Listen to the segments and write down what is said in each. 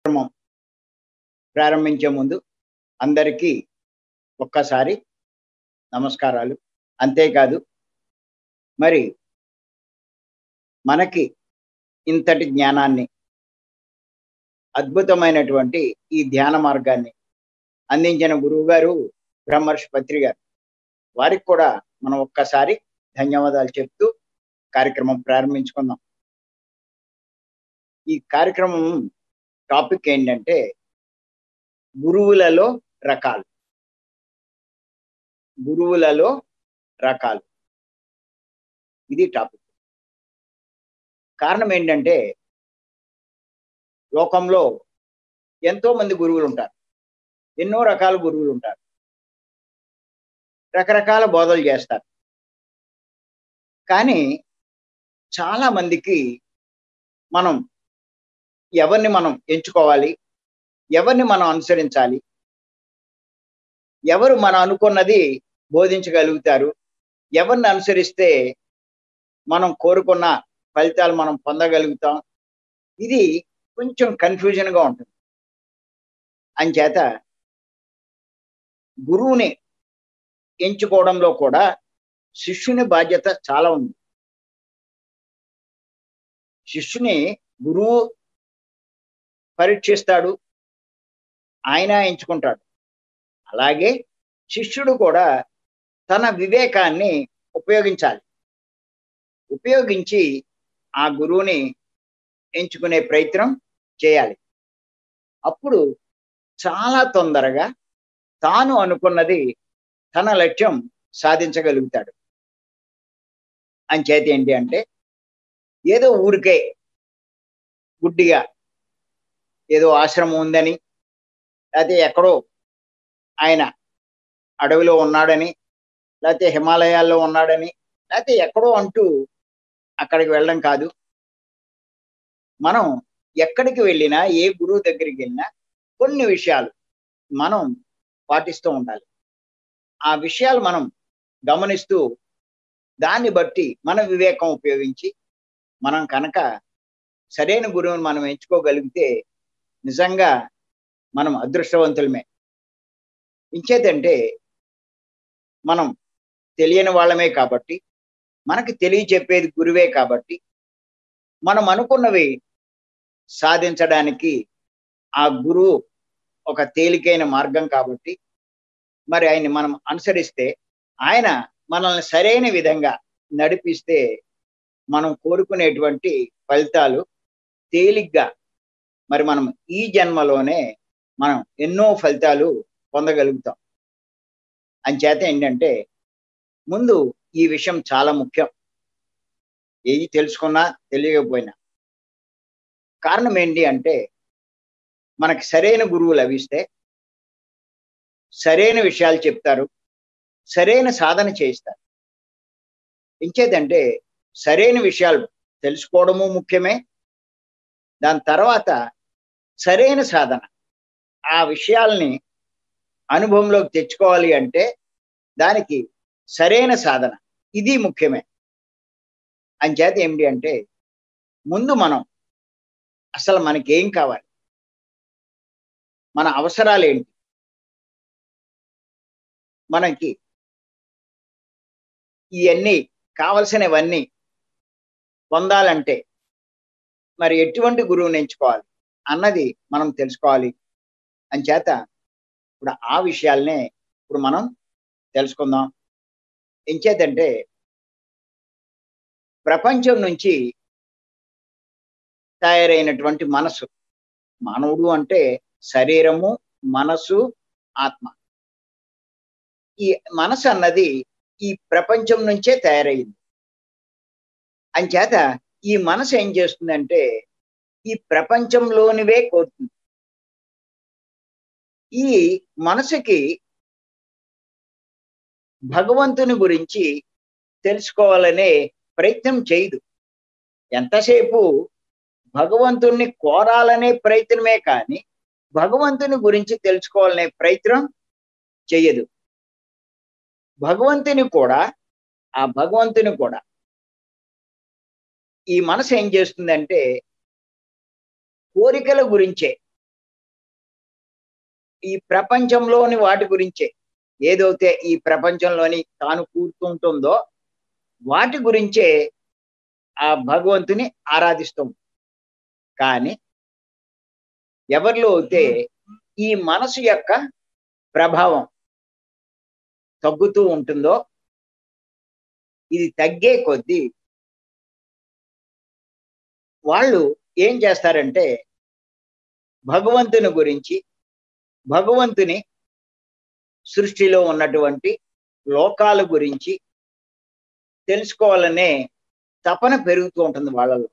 కార్యక్రమం ప్రారంభించే ముందు అందరికీ ఒక్కసారి నమస్కారాలు అంతేకాదు మరి మనకి ఇంతటి జ్ఞానాన్ని అద్భుతమైనటువంటి ఈ ధ్యాన మార్గాన్ని అందించిన గురువు గారు బ్రహ్మర్షి పత్రి గారు వారికి కూడా మనం ఒక్కసారి ధన్యవాదాలు చెప్తూ కార్యక్రమం ప్రారంభించుకుందాం ఈ కార్యక్రమం టాపిక్ ఏంటంటే గురువులలో రకాలు గురువులలో రకాలు ఇది టాపిక్ కారణం ఏంటంటే లోకంలో ఎంతో మంది గురువులు ఉంటారు ఎన్నో రకాల గురువులు ఉంటారు రకరకాల బోధలు చేస్తారు కానీ చాలా మందికి మనం ఎవరిని మనం ఎంచుకోవాలి ఎవరిని మనం అనుసరించాలి ఎవరు మనం అనుకున్నది బోధించగలుగుతారు ఎవరిని అనుసరిస్తే మనం కోరుకున్న ఫలితాలు మనం పొందగలుగుతాం ఇది కొంచెం కన్ఫ్యూజన్గా ఉంటుంది అంచేత గురువుని ఎంచుకోవడంలో కూడా శిష్యుని బాధ్యత చాలా ఉంది శిష్యుని గురువు పరీక్షిస్తాడు ఆయన ఎంచుకుంటాడు అలాగే శిష్యుడు కూడా తన వివేకాన్ని ఉపయోగించాలి ఉపయోగించి ఆ గురువుని ఎంచుకునే ప్రయత్నం చేయాలి అప్పుడు చాలా తొందరగా తాను అనుకున్నది తన లక్ష్యం సాధించగలుగుతాడు అంచేత ఏంటి అంటే ఏదో ఊరికే గుడ్డిగా ఏదో ఆశ్రమం ఉందని లేకపోతే ఎక్కడో ఆయన అడవిలో ఉన్నాడని లేకపోతే హిమాలయాల్లో ఉన్నాడని లేకపోతే ఎక్కడో అంటూ అక్కడికి వెళ్ళడం కాదు మనం ఎక్కడికి వెళ్ళినా ఏ గురువు దగ్గరికి వెళ్ళినా కొన్ని విషయాలు మనం పాటిస్తూ ఉండాలి ఆ విషయాలు మనం గమనిస్తూ దాన్ని బట్టి మన వివేకం ఉపయోగించి మనం కనుక సరైన గురువుని మనం ఎంచుకోగలిగితే నిజంగా మనం అదృష్టవంతులమే ఇంచేతంటే మనం తెలియని వాళ్ళమే కాబట్టి మనకి తెలియచెప్పేది గురువే కాబట్టి మనం అనుకున్నవి సాధించడానికి ఆ గురువు ఒక తేలికైన మార్గం కాబట్టి మరి ఆయన్ని మనం అనుసరిస్తే ఆయన మనల్ని సరైన విధంగా నడిపిస్తే మనం కోరుకునేటువంటి ఫలితాలు తేలిగ్గా మరి మనం ఈ జన్మలోనే మనం ఎన్నో ఫలితాలు పొందగలుగుతాం అంచేత ఏంటంటే ముందు ఈ విషయం చాలా ముఖ్యం ఏది తెలుసుకున్నా తెలియకపోయినా కారణం ఏంటి అంటే మనకి సరైన గురువు లభిస్తే సరైన విషయాలు చెప్తారు సరైన సాధన చేయిస్తారు ఇంకేదంటే సరైన విషయాలు తెలుసుకోవడము ముఖ్యమే దాని తర్వాత సరైన సాధన ఆ విషయాల్ని అనుభవంలోకి తెచ్చుకోవాలి అంటే దానికి సరైన సాధన ఇది ముఖ్యమే అంచేత ఏమిటి అంటే ముందు మనం అసలు మనకేం కావాలి మన అవసరాలు ఏంటి మనకి ఇవన్నీ కావలసినవన్నీ పొందాలంటే మరి ఎటువంటి గురువుని ఎంచుకోవాలి అన్నది మనం తెలుసుకోవాలి అంచేత ఇప్పుడు ఆ విషయాలనే ఇప్పుడు మనం తెలుసుకుందాం ఎంచేతంటే ప్రపంచం నుంచి తయారైనటువంటి మనసు మానవుడు అంటే శరీరము మనసు ఆత్మ ఈ మనసు అన్నది ఈ ప్రపంచం నుంచే తయారైంది అంచేత ఈ మనసు ఏం చేస్తుందంటే ఈ ప్రపంచంలోనివే కోరుతుంది ఈ మనసుకి భగవంతుని గురించి తెలుసుకోవాలనే ప్రయత్నం చేయదు ఎంతసేపు భగవంతుణ్ణి కోరాలనే ప్రయత్నమే కానీ భగవంతుని గురించి తెలుసుకోవాలనే ప్రయత్నం చెయ్యదు భగవంతుని కూడా ఆ భగవంతుని కూడా ఈ మనసు ఏం చేస్తుందంటే కోరికల గురించే ఈ ప్రపంచంలోని వాటి గురించే ఏదైతే ఈ ప్రపంచంలోని తాను కూర్చుంటుందో వాటి గురించే ఆ భగవంతుని ఆరాధిస్తాం కానీ ఎవరిలో అయితే ఈ మనసు యొక్క ప్రభావం తగ్గుతూ ఉంటుందో ఇది తగ్గే కొద్దీ వాళ్ళు ఏం చేస్తారంటే భగవంతుని గురించి భగవంతుని సృష్టిలో ఉన్నటువంటి లోకాల గురించి తెలుసుకోవాలనే తపన పెరుగుతూ ఉంటుంది వాళ్ళలో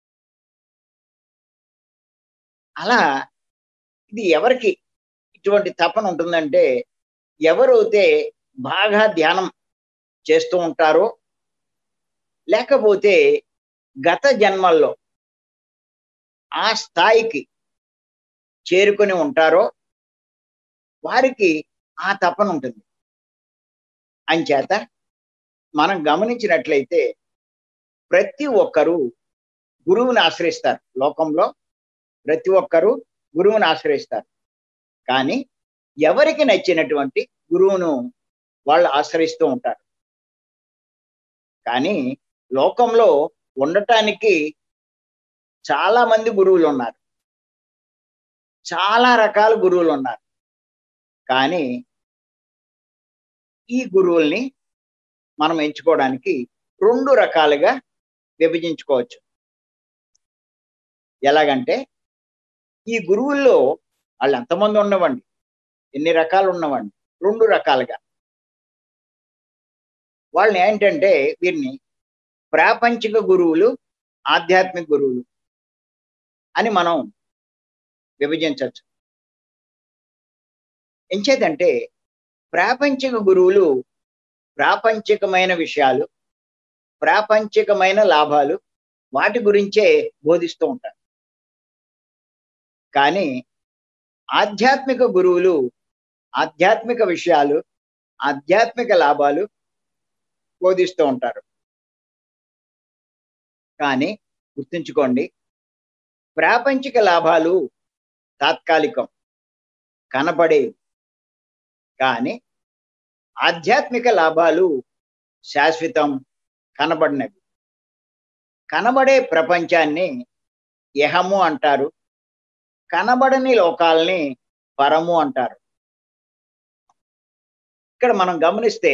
అలా ఇది ఎవరికి ఇటువంటి తపన ఉంటుందంటే ఎవరైతే బాగా ధ్యానం చేస్తూ ఉంటారో లేకపోతే గత జన్మల్లో ఆ స్థాయికి చేరుకొని ఉంటారో వారికి ఆ తపన ఉంటుంది అంచేత మనం గమనించినట్లయితే ప్రతి ఒక్కరూ గురువుని ఆశ్రయిస్తారు లోకంలో ప్రతి ఒక్కరూ గురువుని ఆశ్రయిస్తారు కానీ ఎవరికి నచ్చినటువంటి గురువును వాళ్ళు ఆశ్రయిస్తూ ఉంటారు కానీ లోకంలో ఉండటానికి చాలా మంది గురువులు ఉన్నారు చాలా రకాల గురువులు ఉన్నారు కానీ ఈ గురువుల్ని మనం ఎంచుకోవడానికి రెండు రకాలుగా విభజించుకోవచ్చు ఎలాగంటే ఈ గురువుల్లో వాళ్ళు ఎంతమంది ఉన్నవండి ఎన్ని రకాలు ఉన్నవండి రెండు రకాలుగా వాళ్ళని ఏంటంటే వీరిని ప్రాపంచిక గురువులు ఆధ్యాత్మిక గురువులు అని మనం విభజించవచ్చు ఎంచేదంటే ప్రాపంచిక గురువులు ప్రాపంచికమైన విషయాలు ప్రాపంచికమైన లాభాలు వాటి గురించే బోధిస్తూ ఉంటారు కానీ ఆధ్యాత్మిక గురువులు ఆధ్యాత్మిక విషయాలు ఆధ్యాత్మిక లాభాలు బోధిస్తూ ఉంటారు కానీ గుర్తుంచుకోండి ప్రాపంచిక లాభాలు తాత్కాలికం కనబడే కానీ ఆధ్యాత్మిక లాభాలు శాశ్వతం కనబడినవి కనబడే ప్రపంచాన్ని యహము అంటారు కనబడని లోకాలని పరము అంటారు ఇక్కడ మనం గమనిస్తే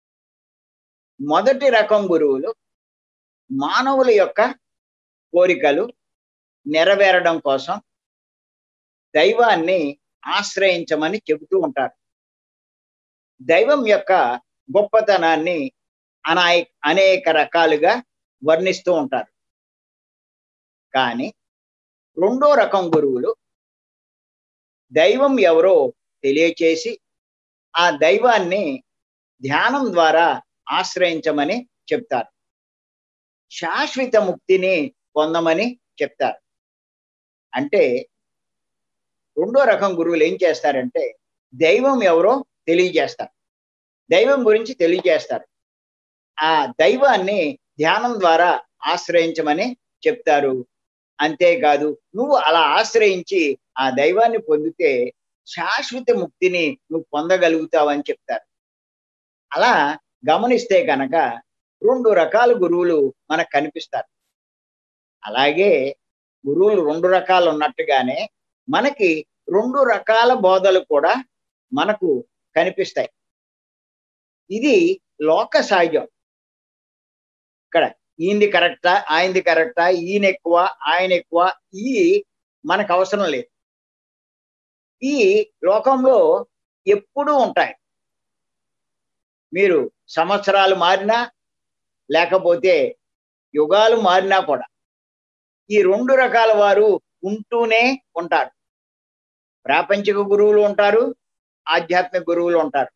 మొదటి రకం గురువులు మానవుల యొక్క కోరికలు నెరవేరడం కోసం దైవాన్ని ఆశ్రయించమని చెబుతూ ఉంటారు దైవం యొక్క గొప్పతనాన్ని అనాయ అనేక రకాలుగా వర్ణిస్తూ ఉంటారు కానీ రెండో రకం గురువులు దైవం ఎవరో తెలియచేసి ఆ దైవాన్ని ధ్యానం ద్వారా ఆశ్రయించమని చెప్తారు శాశ్వత ముక్తిని పొందమని చెప్తారు అంటే రెండో రకం గురువులు ఏం చేస్తారంటే దైవం ఎవరో తెలియజేస్తారు దైవం గురించి తెలియజేస్తారు ఆ దైవాన్ని ధ్యానం ద్వారా ఆశ్రయించమని చెప్తారు అంతేకాదు నువ్వు అలా ఆశ్రయించి ఆ దైవాన్ని పొందితే శాశ్వత ముక్తిని నువ్వు పొందగలుగుతావని చెప్తారు అలా గమనిస్తే కనుక రెండు రకాల గురువులు మనకు కనిపిస్తారు అలాగే గురువులు రెండు రకాలు ఉన్నట్టుగానే మనకి రెండు రకాల బోధలు కూడా మనకు కనిపిస్తాయి ఇది లోక సహజం ఇక్కడ ఈయనది కరెక్టా ఆయనది కరెక్టా ఈయన ఎక్కువ ఆయన ఎక్కువ ఈ మనకు అవసరం లేదు ఈ లోకంలో ఎప్పుడూ ఉంటాయి మీరు సంవత్సరాలు మారినా లేకపోతే యుగాలు మారినా కూడా ఈ రెండు రకాల వారు ఉంటూనే ఉంటారు ప్రాపంచిక గురువులు ఉంటారు ఆధ్యాత్మిక గురువులు ఉంటారు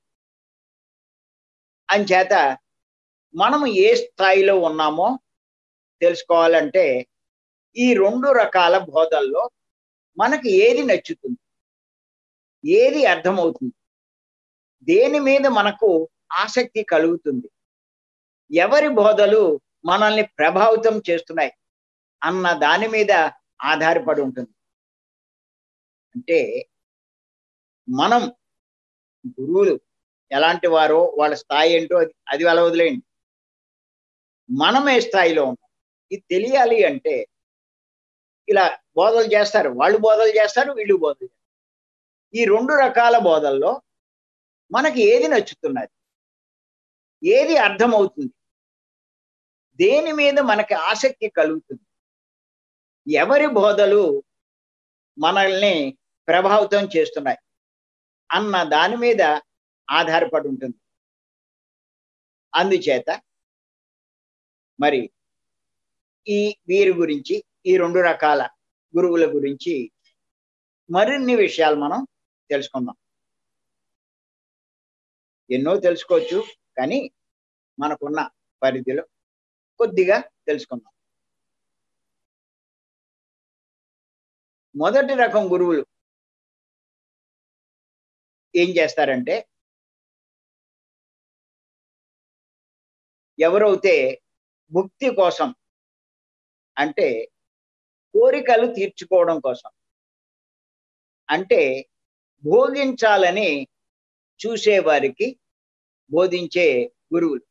అంచేత మనము ఏ స్థాయిలో ఉన్నామో తెలుసుకోవాలంటే ఈ రెండు రకాల బోధల్లో మనకి ఏది నచ్చుతుంది ఏది అర్థమవుతుంది దేని మీద మనకు ఆసక్తి కలుగుతుంది ఎవరి బోధలు మనల్ని ప్రభావితం చేస్తున్నాయి అన్న దాని మీద ఆధారపడి ఉంటుంది అంటే మనం గురువులు ఎలాంటి వారో వాళ్ళ స్థాయి ఏంటో అది అది అలా వదిలేయండి మనం ఏ స్థాయిలో ఉన్నాం ఇది తెలియాలి అంటే ఇలా బోధలు చేస్తారు వాళ్ళు బోధలు చేస్తారు వీళ్ళు బోధలు చేస్తారు ఈ రెండు రకాల బోధల్లో మనకి ఏది నచ్చుతున్నది ఏది అర్థమవుతుంది దేని మీద మనకి ఆసక్తి కలుగుతుంది ఎవరి బోధలు మనల్ని ప్రభావితం చేస్తున్నాయి అన్న దాని మీద ఆధారపడి ఉంటుంది అందుచేత మరి ఈ వీరి గురించి ఈ రెండు రకాల గురువుల గురించి మరిన్ని విషయాలు మనం తెలుసుకుందాం ఎన్నో తెలుసుకోవచ్చు కానీ మనకున్న పరిధిలో కొద్దిగా తెలుసుకుందాం మొదటి రకం గురువులు ఏం చేస్తారంటే ఎవరైతే భుక్తి కోసం అంటే కోరికలు తీర్చుకోవడం కోసం అంటే భోగించాలని చూసేవారికి బోధించే గురువులు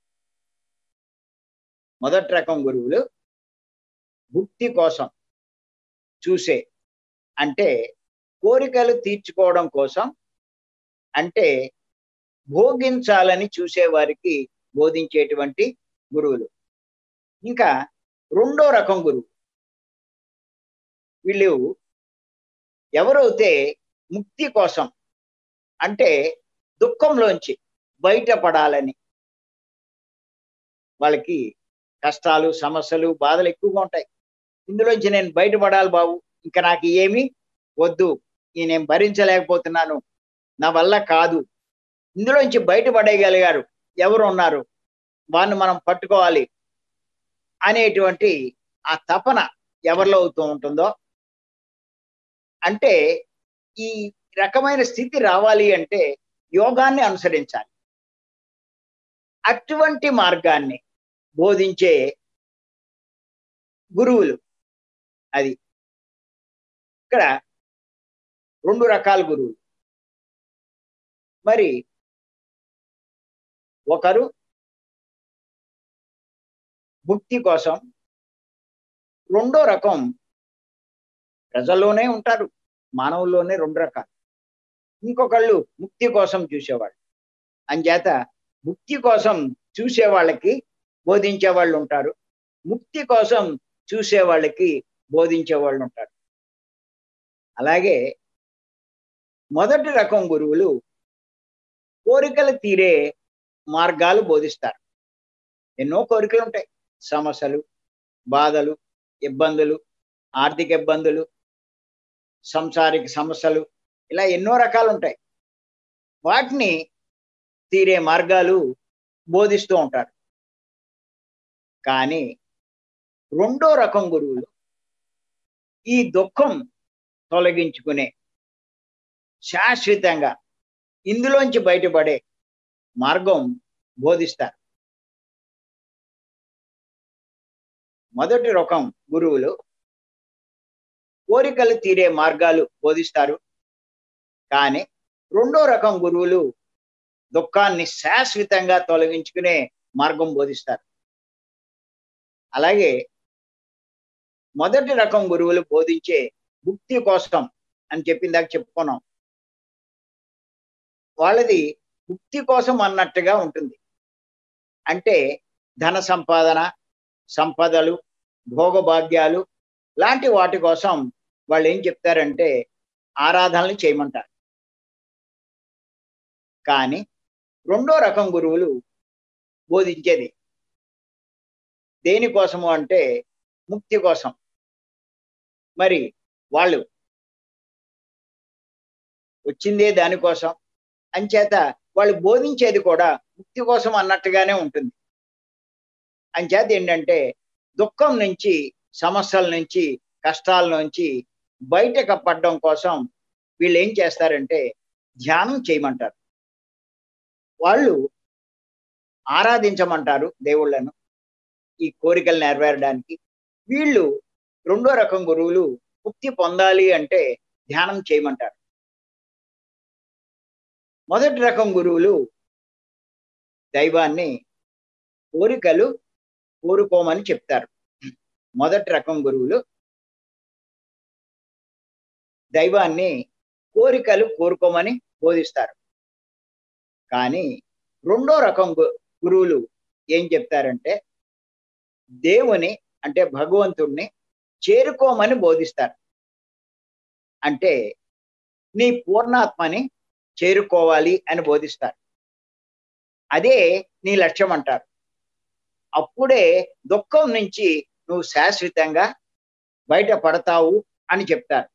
మొదటి రకం గురువులు భుక్తి కోసం చూసే అంటే కోరికలు తీర్చుకోవడం కోసం అంటే భోగించాలని చూసేవారికి బోధించేటువంటి గురువులు ఇంకా రెండో రకం గురువు వీళ్ళు ఎవరైతే ముక్తి కోసం అంటే దుఃఖంలోంచి బయటపడాలని వాళ్ళకి కష్టాలు సమస్యలు బాధలు ఎక్కువగా ఉంటాయి ఇందులోంచి నేను బయటపడాలి బాబు ఇంకా నాకు ఏమి వద్దు ఈ నేను భరించలేకపోతున్నాను నా వల్ల కాదు ఇందులోంచి బయటపడేయగలిగారు ఎవరు ఉన్నారు వారిని మనం పట్టుకోవాలి అనేటువంటి ఆ తపన ఎవరిలో అవుతూ ఉంటుందో అంటే ఈ రకమైన స్థితి రావాలి అంటే యోగాన్ని అనుసరించాలి అటువంటి మార్గాన్ని బోధించే గురువులు అది ఇక్కడ రెండు రకాల గురువులు మరి ఒకరు భుక్తి కోసం రెండో రకం ప్రజల్లోనే ఉంటారు మానవుల్లోనే రెండు రకాలు ఇంకొకళ్ళు ముక్తి కోసం చూసేవాళ్ళు అంచేత ముక్తి కోసం చూసే వాళ్ళకి బోధించే వాళ్ళు ఉంటారు ముక్తి కోసం చూసే వాళ్ళకి బోధించే వాళ్ళు ఉంటారు అలాగే మొదటి రకం గురువులు కోరికలు తీరే మార్గాలు బోధిస్తారు ఎన్నో కోరికలు ఉంటాయి సమస్యలు బాధలు ఇబ్బందులు ఆర్థిక ఇబ్బందులు సంసారిక సమస్యలు ఇలా ఎన్నో రకాలు ఉంటాయి వాటిని తీరే మార్గాలు బోధిస్తూ ఉంటారు కానీ రెండో రకం గురువులు ఈ దుఃఖం తొలగించుకునే శాశ్వతంగా ఇందులోంచి బయటపడే మార్గం బోధిస్తారు మొదటి రకం గురువులు కోరికలు తీరే మార్గాలు బోధిస్తారు కానీ రెండో రకం గురువులు దుఃఖాన్ని శాశ్వతంగా తొలగించుకునే మార్గం బోధిస్తారు అలాగే మొదటి రకం గురువులు బోధించే ముక్తి కోసం అని చెప్పిందాక చెప్పుకున్నాం వాళ్ళది ముక్తి కోసం అన్నట్టుగా ఉంటుంది అంటే ధన సంపాదన సంపదలు భోగభాగ్యాలు లాంటి వాటి కోసం వాళ్ళు ఏం చెప్తారంటే ఆరాధనలు చేయమంటారు కానీ రెండో రకం గురువులు బోధించేది దేనికోసము అంటే ముక్తి కోసం మరి వాళ్ళు వచ్చిందే దానికోసం అంచేత వాళ్ళు బోధించేది కూడా ముక్తి కోసం అన్నట్టుగానే ఉంటుంది అంచేత ఏంటంటే దుఃఖం నుంచి సమస్యల నుంచి కష్టాల నుంచి బయటకు పడడం కోసం వీళ్ళు ఏం చేస్తారంటే ధ్యానం చేయమంటారు వాళ్ళు ఆరాధించమంటారు దేవుళ్ళను ఈ కోరికలు నెరవేరడానికి వీళ్ళు రెండో రకం గురువులు ముక్తి పొందాలి అంటే ధ్యానం చేయమంటారు మొదటి రకం గురువులు దైవాన్ని కోరికలు కోరుకోమని చెప్తారు మొదటి రకం గురువులు దైవాన్ని కోరికలు కోరుకోమని బోధిస్తారు కానీ రెండో రకం గురువులు ఏం చెప్తారంటే దేవుని అంటే భగవంతుణ్ణి చేరుకోమని బోధిస్తారు అంటే నీ పూర్ణాత్మని చేరుకోవాలి అని బోధిస్తారు అదే నీ లక్ష్యం అంటారు అప్పుడే దుఃఖం నుంచి నువ్వు శాశ్వతంగా బయటపడతావు అని చెప్తారు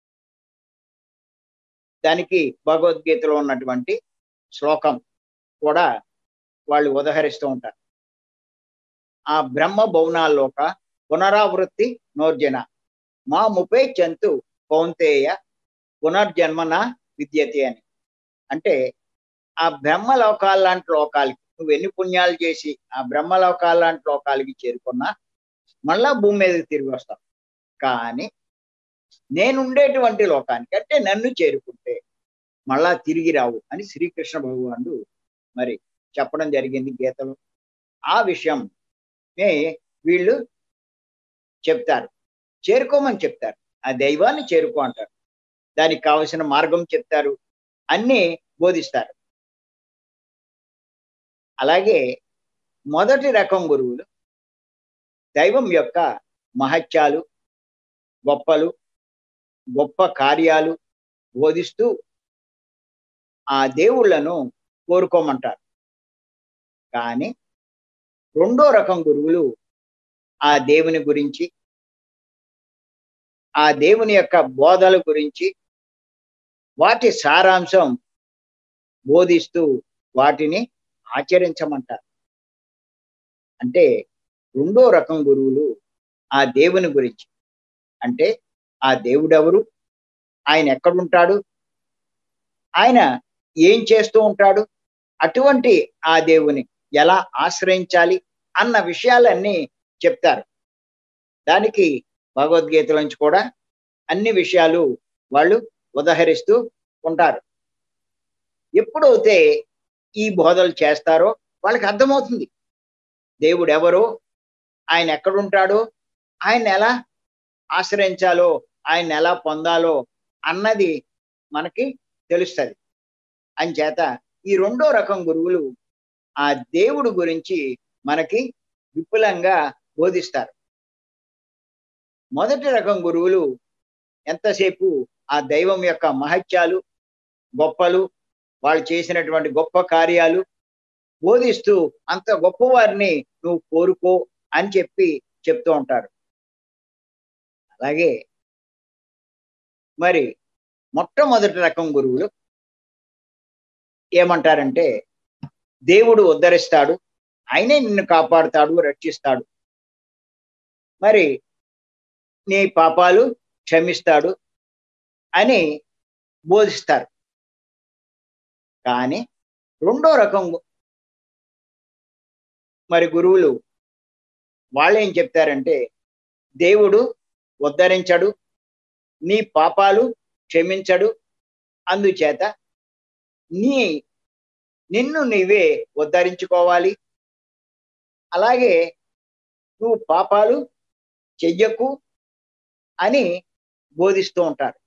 దానికి భగవద్గీతలో ఉన్నటువంటి శ్లోకం కూడా వాళ్ళు ఉదహరిస్తూ ఉంటారు ఆ బ్రహ్మ భవనాల్లోక పునరావృత్తి నోర్జన మా ముపే చంతు కౌంతేయ పునర్జన్మన విద్యతే అని అంటే ఆ బ్రహ్మ లోకాల లాంటి లోకాలకి నువ్వు ఎన్ని పుణ్యాలు చేసి ఆ బ్రహ్మ లోకాల లాంటి లోకాలకి చేరుకున్నా మళ్ళా భూమి మీదకి తిరిగి వస్తావు కానీ నేనుండేటువంటి లోకానికి అంటే నన్ను చేరుకుంటే మళ్ళా తిరిగి రావు అని శ్రీకృష్ణ భగవానుడు మరి చెప్పడం జరిగింది గీతలో ఆ విషయం వీళ్ళు చెప్తారు చేరుకోమని చెప్తారు ఆ దైవాన్ని చేరుకో అంటారు దానికి కావలసిన మార్గం చెప్తారు అన్ని బోధిస్తారు అలాగే మొదటి రకం గురువులు దైవం యొక్క మహత్యాలు గొప్పలు గొప్ప కార్యాలు బోధిస్తూ ఆ దేవుళ్లను కోరుకోమంటారు కానీ రెండో రకం గురువులు ఆ దేవుని గురించి ఆ దేవుని యొక్క బోధల గురించి వాటి సారాంశం బోధిస్తూ వాటిని ఆచరించమంటారు అంటే రెండో రకం గురువులు ఆ దేవుని గురించి అంటే ఆ దేవుడెవరు ఆయన ఎక్కడుంటాడు ఆయన ఏం చేస్తూ ఉంటాడు అటువంటి ఆ దేవుని ఎలా ఆశ్రయించాలి అన్న విషయాలన్నీ చెప్తారు దానికి భగవద్గీత నుంచి కూడా అన్ని విషయాలు వాళ్ళు ఉదహరిస్తూ ఉంటారు ఎప్పుడైతే ఈ బోధలు చేస్తారో వాళ్ళకి అర్థమవుతుంది దేవుడు ఎవరో ఆయన ఎక్కడుంటాడో ఆయన ఎలా ఆశ్రయించాలో ఆయన ఎలా పొందాలో అన్నది మనకి తెలుస్తుంది అంచేత ఈ రెండో రకం గురువులు ఆ దేవుడు గురించి మనకి విపులంగా బోధిస్తారు మొదటి రకం గురువులు ఎంతసేపు ఆ దైవం యొక్క మహత్యాలు గొప్పలు వాళ్ళు చేసినటువంటి గొప్ప కార్యాలు బోధిస్తూ అంత గొప్పవారిని నువ్వు కోరుకో అని చెప్పి చెప్తూ ఉంటారు అలాగే మరి మొట్టమొదటి రకం గురువులు ఏమంటారంటే దేవుడు ఉద్ధరిస్తాడు ఆయనే నిన్ను కాపాడుతాడు రక్షిస్తాడు మరి నీ పాపాలు క్షమిస్తాడు అని బోధిస్తారు కానీ రెండో రకం మరి గురువులు వాళ్ళు ఏం చెప్తారంటే దేవుడు ఉద్ధరించడు నీ పాపాలు క్షమించడు అందుచేత నీ నిన్ను నీవే ఉద్ధరించుకోవాలి అలాగే నువ్వు పాపాలు చెయ్యకు అని బోధిస్తూ ఉంటారు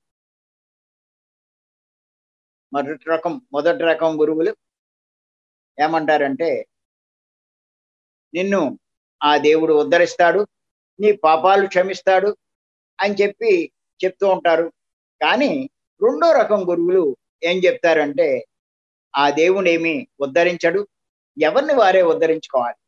మొదటి రకం మొదటి రకం గురువులు ఏమంటారంటే నిన్ను ఆ దేవుడు ఉద్ధరిస్తాడు నీ పాపాలు క్షమిస్తాడు అని చెప్పి చెప్తూ ఉంటారు కానీ రెండో రకం గురువులు ఏం చెప్తారంటే ఆ దేవుడు ఏమి ఉద్ధరించడు ఎవరిని వారే ఉద్ధరించుకోవాలి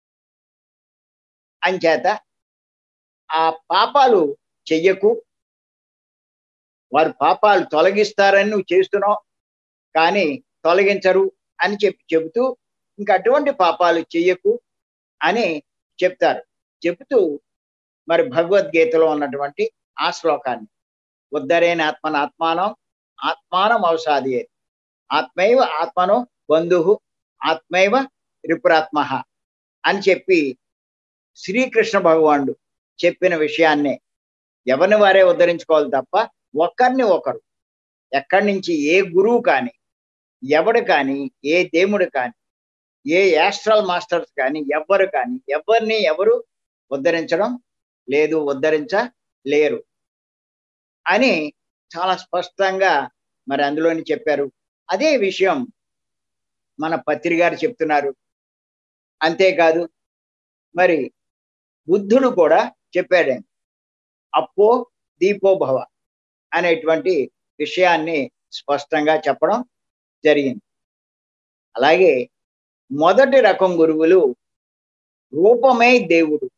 అంచేత ఆ పాపాలు చెయ్యకు వారు పాపాలు తొలగిస్తారని నువ్వు చేస్తున్నావు కానీ తొలగించరు అని చెప్పి చెబుతూ ఇంకా అటువంటి పాపాలు చెయ్యకు అని చెప్తారు చెబుతూ మరి భగవద్గీతలో ఉన్నటువంటి ఆ శ్లోకాన్ని ఉద్ధరేణ ఆత్మన ఆత్మానం ఆత్మానం అవసాది ఆత్మైవ ఆత్మనో బంధు ఆత్మైవ రిపురాత్మ అని చెప్పి శ్రీకృష్ణ భగవానుడు చెప్పిన విషయాన్నే ఎవరిని వారే ఉద్ధరించుకోవాలి తప్ప ఒకరిని ఒకరు ఎక్కడి నుంచి ఏ గురువు కానీ ఎవడు కానీ ఏ దేవుడు కానీ ఏ యాస్ట్రల్ మాస్టర్స్ కానీ ఎవ్వరు కానీ ఎవరిని ఎవరు ఉద్ధరించడం లేదు ఉద్ధరించలేరు అని చాలా స్పష్టంగా మరి అందులోని చెప్పారు అదే విషయం మన పత్రి గారు చెప్తున్నారు అంతేకాదు మరి బుద్ధుడు కూడా చెప్పాడండి అప్పో దీపో భవ అనేటువంటి విషయాన్ని స్పష్టంగా చెప్పడం జరిగింది అలాగే మొదటి రకం గురువులు రూపమే దేవుడు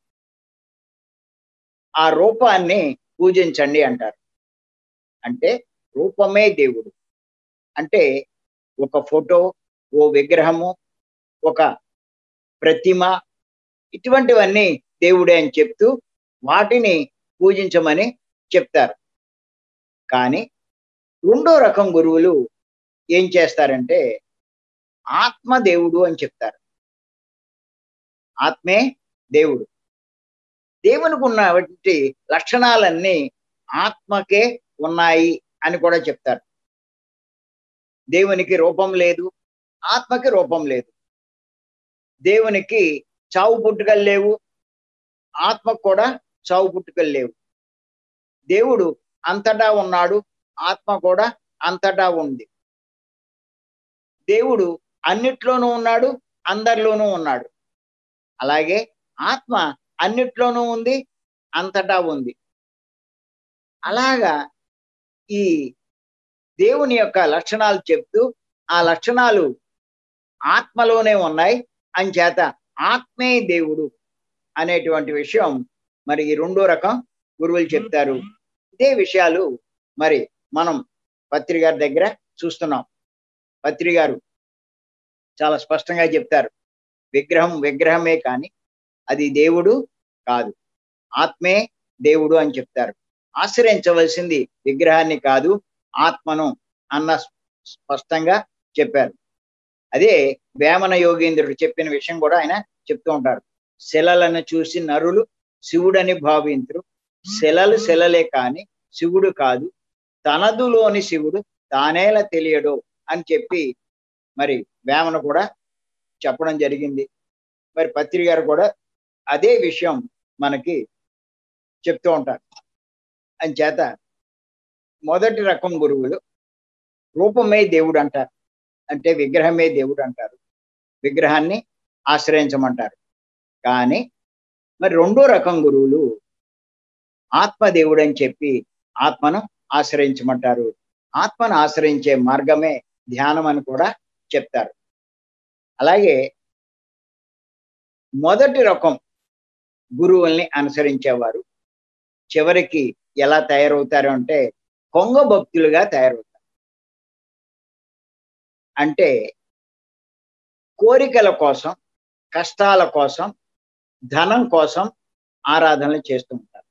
ఆ రూపాన్ని పూజించండి అంటారు అంటే రూపమే దేవుడు అంటే ఒక ఫోటో ఓ విగ్రహము ఒక ప్రతిమ ఇటువంటివన్నీ దేవుడే అని చెప్తూ వాటిని పూజించమని చెప్తారు కానీ రెండో రకం గురువులు ఏం చేస్తారంటే ఆత్మ దేవుడు అని చెప్తారు ఆత్మే దేవుడు దేవునికి ఉన్నటువంటి లక్షణాలన్నీ ఆత్మకే ఉన్నాయి అని కూడా చెప్తారు దేవునికి రూపం లేదు ఆత్మకి రూపం లేదు దేవునికి చావు పుట్టుకలు లేవు ఆత్మకు కూడా చావు పుట్టుకలు లేవు దేవుడు అంతటా ఉన్నాడు ఆత్మ కూడా అంతటా ఉంది దేవుడు అన్నిట్లోనూ ఉన్నాడు అందరిలోనూ ఉన్నాడు అలాగే ఆత్మ అన్నిట్లోనూ ఉంది అంతటా ఉంది అలాగా ఈ దేవుని యొక్క లక్షణాలు చెప్తూ ఆ లక్షణాలు ఆత్మలోనే ఉన్నాయి అంచేత ఆత్మే దేవుడు అనేటువంటి విషయం మరి ఈ రెండో రకం గురువులు చెప్తారు ఇదే విషయాలు మరి మనం పత్రి గారి దగ్గర చూస్తున్నాం పత్రి గారు చాలా స్పష్టంగా చెప్తారు విగ్రహం విగ్రహమే కానీ అది దేవుడు కాదు ఆత్మే దేవుడు అని చెప్తారు ఆశ్రయించవలసింది విగ్రహాన్ని కాదు ఆత్మను అన్న స్పష్టంగా చెప్పారు అదే వేమన యోగేంద్రుడు చెప్పిన విషయం కూడా ఆయన చెప్తూ ఉంటారు శిలలను చూసి నరులు శివుడని భావింతురు శిలలు శిలలే కాని శివుడు కాదు తనదులోని శివుడు తానేలా తెలియడు అని చెప్పి మరి వేమన కూడా చెప్పడం జరిగింది మరి పత్రి గారు కూడా అదే విషయం మనకి చెప్తూ ఉంటారు అని చేత మొదటి రకం గురువులు రూపమే దేవుడు అంటారు అంటే విగ్రహమే దేవుడు అంటారు విగ్రహాన్ని ఆశ్రయించమంటారు కానీ మరి రెండో రకం గురువులు ఆత్మదేవుడు అని చెప్పి ఆత్మను ఆశ్రయించమంటారు ఆత్మను ఆశ్రయించే మార్గమే ధ్యానం అని కూడా చెప్తారు అలాగే మొదటి రకం గురువుల్ని అనుసరించేవారు చివరికి ఎలా తయారవుతారు అంటే కొంగ భక్తులుగా తయారవుతారు అంటే కోరికల కోసం కష్టాల కోసం ధనం కోసం ఆరాధనలు చేస్తూ ఉంటారు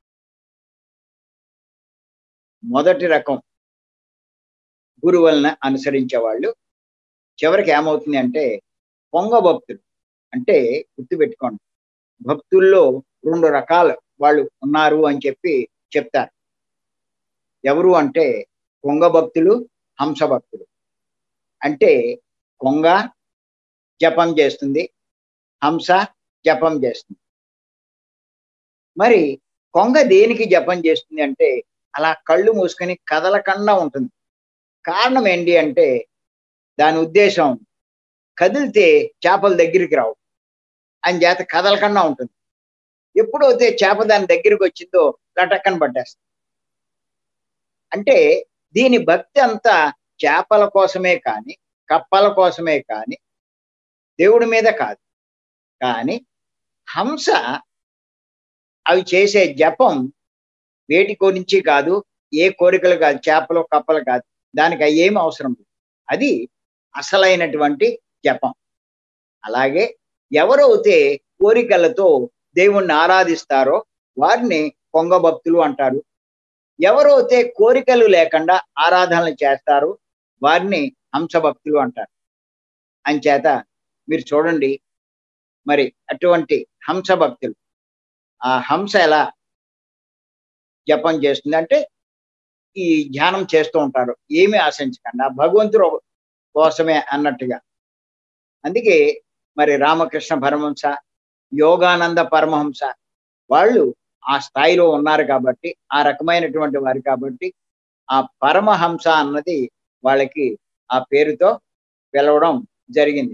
మొదటి రకం గురువులను అనుసరించే వాళ్ళు చివరికి ఏమవుతుంది అంటే పొంగ భక్తులు అంటే గుర్తుపెట్టుకోండి భక్తుల్లో రెండు రకాల వాళ్ళు ఉన్నారు అని చెప్పి చెప్తారు ఎవరు అంటే కొంగ భక్తులు హంస భక్తులు అంటే కొంగ జపం చేస్తుంది హంస జపం చేస్తుంది మరి కొంగ దేనికి జపం చేస్తుంది అంటే అలా కళ్ళు మూసుకొని కదలకుండా ఉంటుంది కారణం ఏంటి అంటే దాని ఉద్దేశం కదిలితే చేపల దగ్గరికి రావు అని చేత కదలకుండా ఉంటుంది ఎప్పుడైతే చేప దాని దగ్గరికి వచ్చిందో లటక్కన పట్టేస్తుంది అంటే దీని భక్తి అంతా చేపల కోసమే కానీ కప్పల కోసమే కానీ దేవుడి మీద కాదు కానీ హంస అవి చేసే జపం వేటి గురించి కాదు ఏ కోరికలు కాదు చేపలు కప్పలు కాదు దానికి ఏమి అవసరం లేదు అది అసలైనటువంటి జపం అలాగే ఎవరైతే కోరికలతో దేవుణ్ణి ఆరాధిస్తారో వారిని కొంగ భక్తులు అంటారు ఎవరైతే కోరికలు లేకుండా ఆరాధనలు చేస్తారో వారిని హంస భక్తులు అంటారు అంచేత మీరు చూడండి మరి అటువంటి హంస భక్తులు ఆ హంస ఎలా జపం చేస్తుంది అంటే ఈ ధ్యానం చేస్తూ ఉంటారు ఏమి ఆశించకుండా భగవంతుడు కోసమే అన్నట్టుగా అందుకే మరి రామకృష్ణ పరమహంస యోగానంద పరమహంస వాళ్ళు ఆ స్థాయిలో ఉన్నారు కాబట్టి ఆ రకమైనటువంటి వారు కాబట్టి ఆ పరమహంస అన్నది వాళ్ళకి ఆ పేరుతో పిలవడం జరిగింది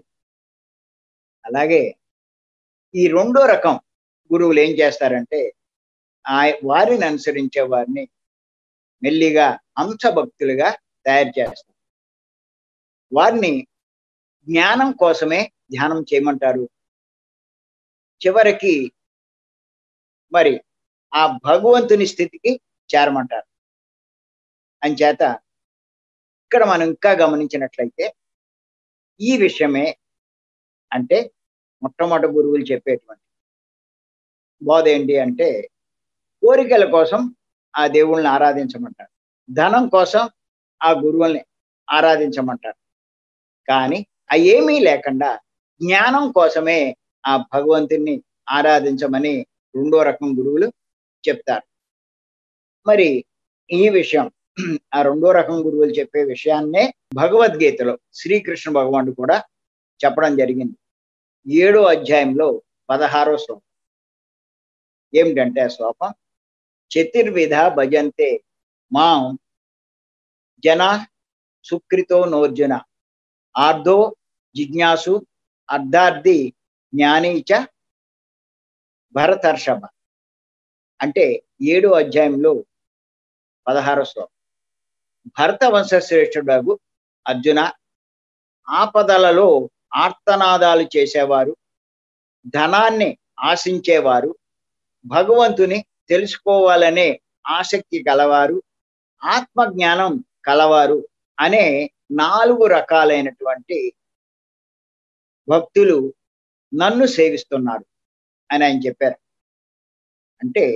అలాగే ఈ రెండో రకం గురువులు ఏం చేస్తారంటే ఆ వారిని అనుసరించే వారిని మెల్లిగా హంసభక్తులుగా తయారు చేస్తారు వారిని జ్ఞానం కోసమే ధ్యానం చేయమంటారు చివరికి మరి ఆ భగవంతుని స్థితికి చేరమంటారు అంచేత ఇక్కడ మనం ఇంకా గమనించినట్లయితే ఈ విషయమే అంటే మొట్టమొదటి గురువులు చెప్పేటువంటి బోధ ఏంటి అంటే కోరికల కోసం ఆ దేవుళ్ళని ఆరాధించమంటారు ధనం కోసం ఆ గురువుల్ని ఆరాధించమంటారు కానీ అవి ఏమీ లేకుండా జ్ఞానం కోసమే ఆ భగవంతుని ఆరాధించమని రెండో రకం గురువులు చెప్తారు మరి ఈ విషయం ఆ రెండో రకం గురువులు చెప్పే విషయాన్నే భగవద్గీతలో శ్రీకృష్ణ భగవానుడు కూడా చెప్పడం జరిగింది ఏడో అధ్యాయంలో పదహారో శ్లోకం ఏమిటంటే ఆ శ్లోకం చతుర్విధ భజంతే మాం జన సుకృతో నోర్జున ఆర్ధో జిజ్ఞాసు అర్ధార్థి జ్ఞానీచ భరతర్షభ అంటే ఏడో అధ్యాయంలో పదహారో శ్లోకం భరత వంశశ్రేష్ఠుడు అర్జున ఆపదలలో ఆర్తనాదాలు చేసేవారు ధనాన్ని ఆశించేవారు భగవంతుని తెలుసుకోవాలనే ఆసక్తి కలవారు ఆత్మజ్ఞానం కలవారు అనే నాలుగు రకాలైనటువంటి భక్తులు నన్ను సేవిస్తున్నారు అని ఆయన చెప్పారు అంటే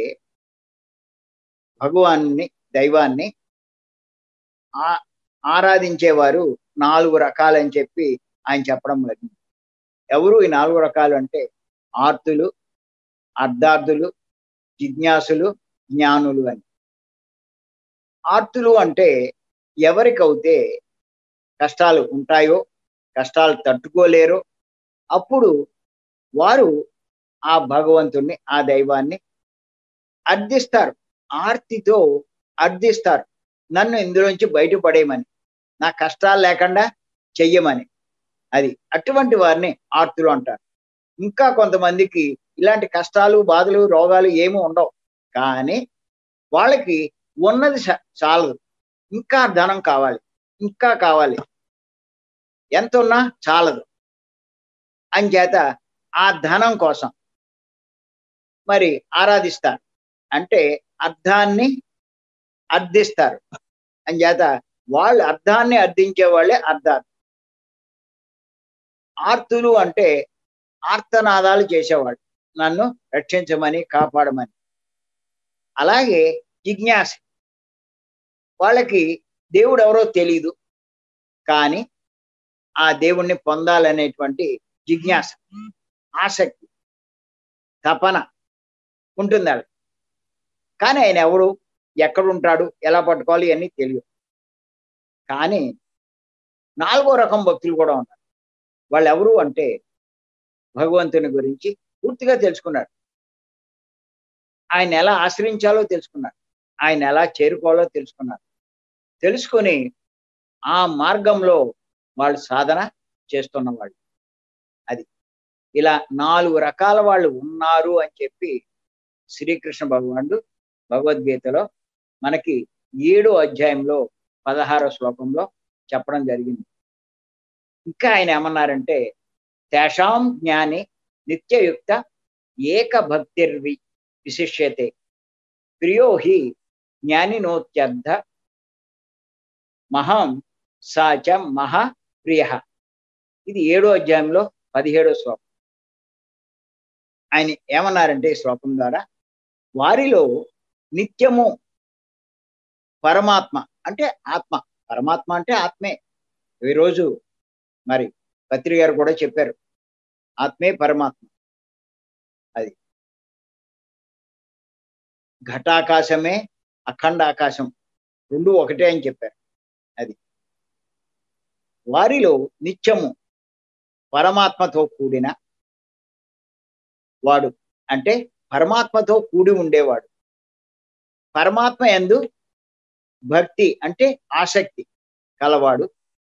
భగవాన్ని దైవాన్ని ఆ ఆరాధించేవారు నాలుగు రకాలని చెప్పి ఆయన చెప్పడం జరిగింది ఎవరు ఈ నాలుగు రకాలు అంటే ఆర్తులు అర్ధార్థులు జిజ్ఞాసులు జ్ఞానులు అని ఆర్తులు అంటే ఎవరికైతే కష్టాలు ఉంటాయో కష్టాలు తట్టుకోలేరో అప్పుడు వారు ఆ భగవంతుణ్ణి ఆ దైవాన్ని అర్థిస్తారు ఆర్తితో అర్థిస్తారు నన్ను ఇందులోంచి బయటపడేయమని నా కష్టాలు లేకుండా చెయ్యమని అది అటువంటి వారిని ఆర్తులు అంటారు ఇంకా కొంతమందికి ఇలాంటి కష్టాలు బాధలు రోగాలు ఏమీ ఉండవు కానీ వాళ్ళకి ఉన్నది చాలదు ఇంకా ధనం కావాలి ఇంకా కావాలి ఎంత ఉన్నా చాలదు అంచేత ఆ ధనం కోసం మరి ఆరాధిస్తారు అంటే అర్థాన్ని అర్థిస్తారు అంచేత వాళ్ళు అర్థాన్ని అర్థించే వాళ్ళే అర్థాలు ఆర్తులు అంటే ఆర్తనాదాలు చేసేవాళ్ళు నన్ను రక్షించమని కాపాడమని అలాగే జిజ్ఞాస వాళ్ళకి దేవుడు ఎవరో తెలీదు కానీ ఆ దేవుణ్ణి పొందాలనేటువంటి జిజ్ఞాస ఆసక్తి తపన ఉంటుంది వాళ్ళకి కానీ ఆయన ఎవడు ఎక్కడుంటాడు ఎలా పట్టుకోవాలి అన్నీ తెలియదు కానీ నాలుగో రకం భక్తులు కూడా ఉన్నారు వాళ్ళు ఎవరు అంటే భగవంతుని గురించి పూర్తిగా తెలుసుకున్నారు ఆయన ఎలా ఆశ్రయించాలో తెలుసుకున్నారు ఆయన ఎలా చేరుకోవాలో తెలుసుకున్నారు తెలుసుకొని ఆ మార్గంలో వాళ్ళు సాధన చేస్తున్న వాళ్ళు అది ఇలా నాలుగు రకాల వాళ్ళు ఉన్నారు అని చెప్పి శ్రీకృష్ణ భగవానుడు భగవద్గీతలో మనకి ఏడో అధ్యాయంలో పదహారో శ్లోకంలో చెప్పడం జరిగింది ఇంకా ఆయన ఏమన్నారంటే తేషాం జ్ఞాని నిత్యయుక్త ఏకభక్తిర్వి విశిష్యతే ప్రియో హి జ్ఞానినోత్యర్థ మహం సాచ మహా ప్రియ ఇది ఏడో అధ్యాయంలో పదిహేడో శ్లోకం ఆయన ఏమన్నారంటే ఈ శ్లోకం ద్వారా వారిలో నిత్యము పరమాత్మ అంటే ఆత్మ పరమాత్మ అంటే ఆత్మే ఈరోజు మరి పత్రి గారు కూడా చెప్పారు ఆత్మే పరమాత్మ అది ఘటాకాశమే అఖండ ఆకాశం రెండు ఒకటే అని చెప్పారు అది వారిలో నిత్యము పరమాత్మతో కూడిన వాడు అంటే పరమాత్మతో కూడి ఉండేవాడు పరమాత్మ ఎందు భక్తి అంటే ఆసక్తి కలవాడు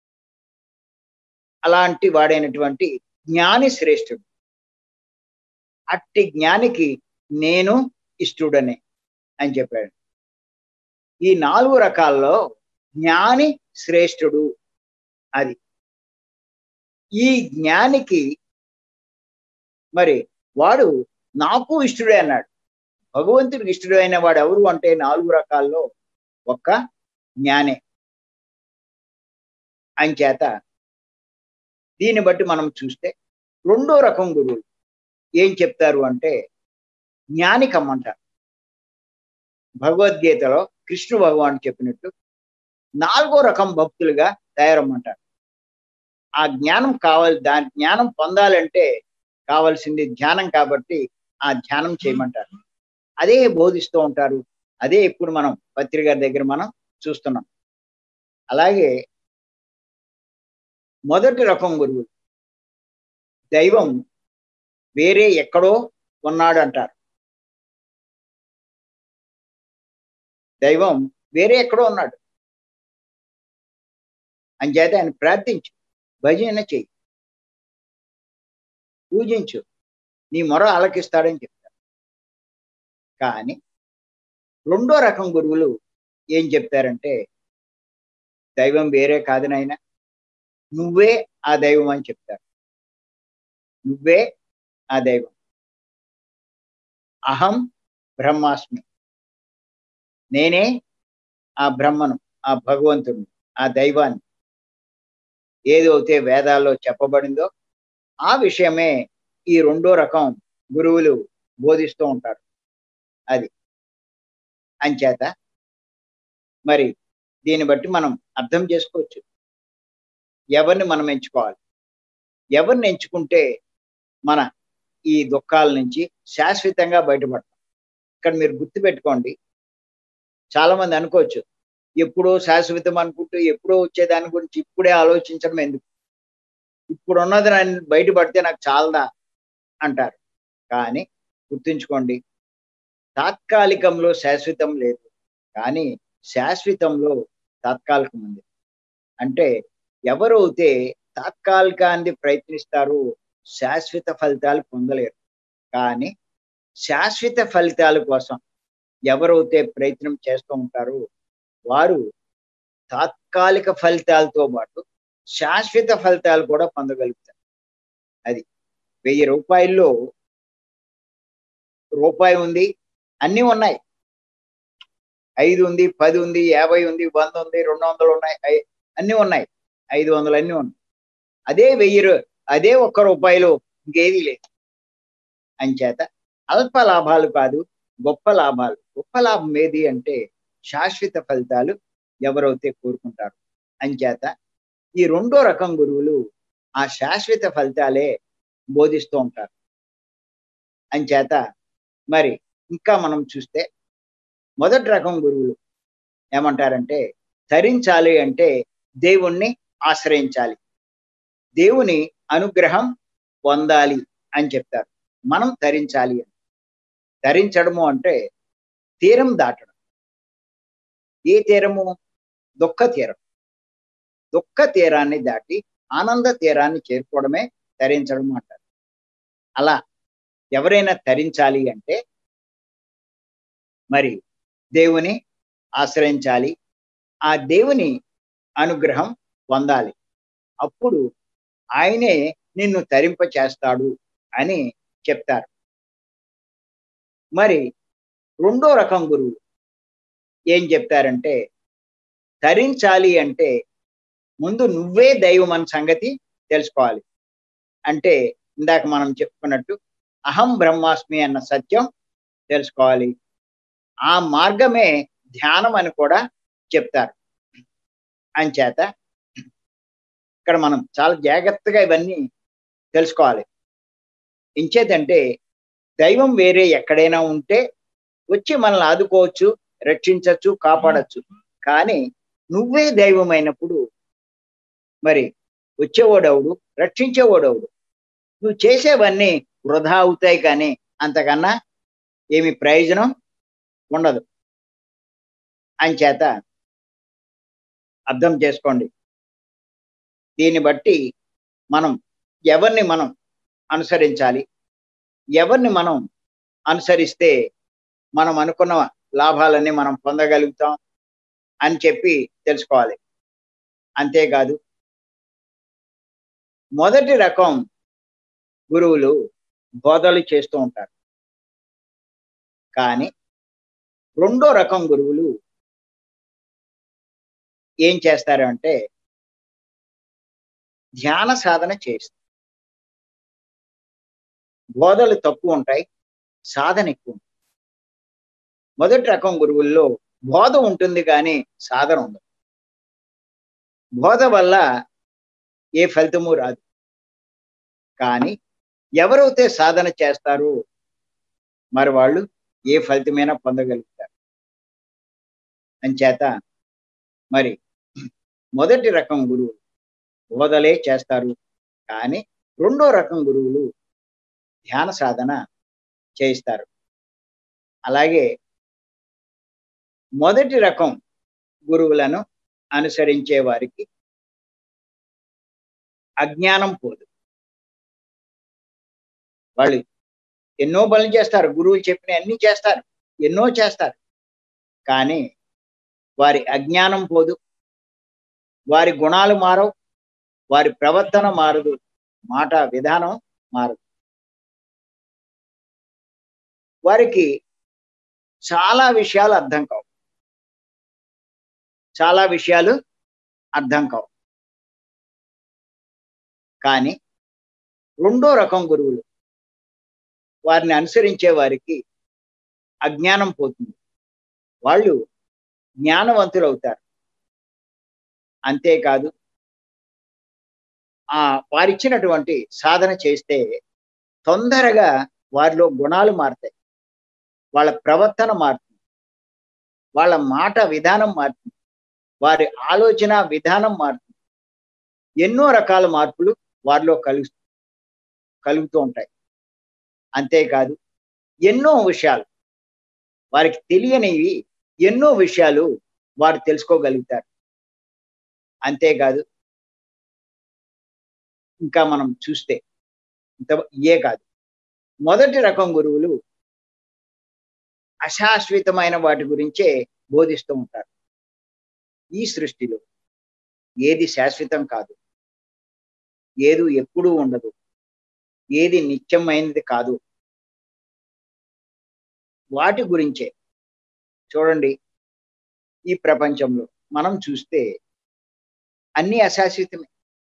అలాంటి వాడైనటువంటి జ్ఞాని శ్రేష్ఠుడు అట్టి జ్ఞానికి నేను ఇష్టడనే అని చెప్పాడు ఈ నాలుగు రకాల్లో జ్ఞాని శ్రేష్ఠుడు అది ఈ జ్ఞానికి మరి వాడు నాకు ఇష్టడే అన్నాడు భగవంతుడికి ఇష్టడు అయిన వాడు ఎవరు అంటే నాలుగు రకాల్లో ఒక్క జ్ఞానే అంచేత దీన్ని బట్టి మనం చూస్తే రెండో రకం గురువులు ఏం చెప్తారు అంటే జ్ఞానికమ్మంటారు భగవద్గీతలో కృష్ణ భగవాన్ చెప్పినట్టు నాలుగో రకం భక్తులుగా తయారమ్మంటారు ఆ జ్ఞానం కావాలి దాని జ్ఞానం పొందాలంటే కావాల్సింది ధ్యానం కాబట్టి ఆ ధ్యానం చేయమంటారు అదే బోధిస్తూ ఉంటారు అదే ఇప్పుడు మనం పత్రిక దగ్గర మనం చూస్తున్నాం అలాగే మొదటి రకం గురువులు దైవం వేరే ఎక్కడో ఉన్నాడు అంటారు దైవం వేరే ఎక్కడో ఉన్నాడు అంచేత ఆయన ప్రార్థించు భజన చెయ్యి పూజించు నీ మొర ఆలకిస్తాడని చెప్తారు కానీ రెండో రకం గురువులు ఏం చెప్తారంటే దైవం వేరే కాదు నాయన నువ్వే ఆ దైవం అని చెప్తారు నువ్వే ఆ దైవం అహం బ్రహ్మాస్మి నేనే ఆ బ్రహ్మను ఆ భగవంతుడిని ఆ దైవాన్ని ఏదైతే వేదాల్లో చెప్పబడిందో ఆ విషయమే ఈ రెండో రకం గురువులు బోధిస్తూ ఉంటారు అది అంచేత మరి దీన్ని బట్టి మనం అర్థం చేసుకోవచ్చు ఎవరిని మనం ఎంచుకోవాలి ఎవరిని ఎంచుకుంటే మన ఈ దుఃఖాల నుంచి శాశ్వతంగా బయటపడతాం ఇక్కడ మీరు గుర్తుపెట్టుకోండి చాలా మంది అనుకోవచ్చు ఎప్పుడో శాశ్వతం అనుకుంటూ ఎప్పుడో వచ్చే దాని గురించి ఇప్పుడే ఆలోచించడం ఎందుకు ఇప్పుడు ఉన్నది నన్ను బయటపడితే నాకు చాలదా అంటారు కానీ గుర్తుంచుకోండి తాత్కాలికంలో శాశ్వతం లేదు కానీ శాశ్వతంలో తాత్కాలికం ఉంది అంటే ఎవరైతే తాత్కాలికాన్ని ప్రయత్నిస్తారో శాశ్వత ఫలితాలు పొందలేరు కానీ శాశ్వత ఫలితాల కోసం ఎవరైతే ప్రయత్నం చేస్తూ ఉంటారో వారు తాత్కాలిక ఫలితాలతో పాటు శాశ్వత ఫలితాలు కూడా పొందగలుగుతారు అది వెయ్యి రూపాయల్లో రూపాయి ఉంది అన్నీ ఉన్నాయి ఐదు ఉంది పది ఉంది యాభై ఉంది వంద ఉంది రెండు వందలు ఉన్నాయి అన్నీ ఉన్నాయి ఐదు వందలు అన్నీ ఉన్నాయి అదే వెయ్యి అదే ఒక్క రూపాయలు ఇంకేది లేదు అంచేత అల్ప లాభాలు కాదు గొప్ప లాభాలు గొప్ప లాభం ఏది అంటే శాశ్వత ఫలితాలు ఎవరైతే కోరుకుంటారు అంచేత ఈ రెండో రకం గురువులు ఆ శాశ్వత ఫలితాలే బోధిస్తూ ఉంటారు అంచేత మరి ఇంకా మనం చూస్తే మొదటి రకం గురువులు ఏమంటారంటే తరించాలి అంటే దేవుణ్ణి ఆశ్రయించాలి దేవుని అనుగ్రహం పొందాలి అని చెప్తారు మనం తరించాలి అని తరించడము అంటే తీరం దాటడం ఏ తీరము దుఃఖ తీరం దుఃఖ తీరాన్ని దాటి ఆనంద తీరాన్ని చేరుకోవడమే తరించడం అంటారు అలా ఎవరైనా తరించాలి అంటే మరి దేవుని ఆశ్రయించాలి ఆ దేవుని అనుగ్రహం పొందాలి అప్పుడు ఆయనే నిన్ను తరింప చేస్తాడు అని చెప్తారు మరి రెండో రకం గురువు ఏం చెప్తారంటే తరించాలి అంటే ముందు నువ్వే దైవం అన్న సంగతి తెలుసుకోవాలి అంటే ఇందాక మనం చెప్పుకున్నట్టు అహం బ్రహ్మాస్మి అన్న సత్యం తెలుసుకోవాలి ఆ మార్గమే ధ్యానం అని కూడా చెప్తారు అంచేత ఇక్కడ మనం చాలా జాగ్రత్తగా ఇవన్నీ తెలుసుకోవాలి ఇంచేతంటే దైవం వేరే ఎక్కడైనా ఉంటే వచ్చి మనల్ని ఆదుకోవచ్చు రక్షించవచ్చు కాపాడచ్చు కానీ నువ్వే దైవం అయినప్పుడు మరి వచ్చేవాడవుడు రక్షించేవాడవుడు నువ్వు చేసేవన్నీ వృధా అవుతాయి కానీ అంతకన్నా ఏమి ప్రయోజనం ఉండదు అంచేత అర్థం చేసుకోండి దీన్ని బట్టి మనం ఎవరిని మనం అనుసరించాలి ఎవరిని మనం అనుసరిస్తే మనం అనుకున్న లాభాలన్నీ మనం పొందగలుగుతాం అని చెప్పి తెలుసుకోవాలి అంతేకాదు మొదటి రకం గురువులు బోధలు చేస్తూ ఉంటారు కానీ రెండో రకం గురువులు ఏం చేస్తారు అంటే ధ్యాన సాధన చేస్తారు బోధలు తక్కువ ఉంటాయి సాధన ఎక్కువ ఉంటుంది మొదటి రకం గురువుల్లో బోధ ఉంటుంది కానీ సాధన ఉండదు బోధ వల్ల ఏ ఫలితము రాదు కానీ ఎవరైతే సాధన చేస్తారో మరి వాళ్ళు ఏ ఫలితమైనా పొందగలుగుతారు అంచేత మరి మొదటి రకం గురువులు బోధలే చేస్తారు కానీ రెండో రకం గురువులు ధ్యాన సాధన చేయిస్తారు అలాగే మొదటి రకం గురువులను అనుసరించే వారికి అజ్ఞానం పోదు వాళ్ళు ఎన్నో పనులు చేస్తారు గురువులు చెప్పిన అన్ని చేస్తారు ఎన్నో చేస్తారు కానీ వారి అజ్ఞానం పోదు వారి గుణాలు మారవు వారి ప్రవర్తన మారదు మాట విధానం మారదు వారికి చాలా విషయాలు అర్థం కావు చాలా విషయాలు అర్థం కావు కానీ రెండో రకం గురువులు వారిని అనుసరించే వారికి అజ్ఞానం పోతుంది వాళ్ళు జ్ఞానవంతులు అవుతారు అంతేకాదు ఆ వారిచ్చినటువంటి సాధన చేస్తే తొందరగా వారిలో గుణాలు మారుతాయి వాళ్ళ ప్రవర్తన మారుతుంది వాళ్ళ మాట విధానం మారుతుంది వారి ఆలోచన విధానం మారుతుంది ఎన్నో రకాల మార్పులు వారిలో కలుగు కలుగుతూ ఉంటాయి అంతేకాదు ఎన్నో విషయాలు వారికి తెలియనివి ఎన్నో విషయాలు వారు తెలుసుకోగలుగుతారు అంతేకాదు ఇంకా మనం చూస్తే ఇంత ఏ కాదు మొదటి రకం గురువులు అశాశ్వతమైన వాటి గురించే బోధిస్తూ ఉంటారు ఈ సృష్టిలో ఏది శాశ్వతం కాదు ఏది ఎప్పుడూ ఉండదు ఏది నిత్యమైనది కాదు వాటి గురించే చూడండి ఈ ప్రపంచంలో మనం చూస్తే అన్ని అశాశ్వతమే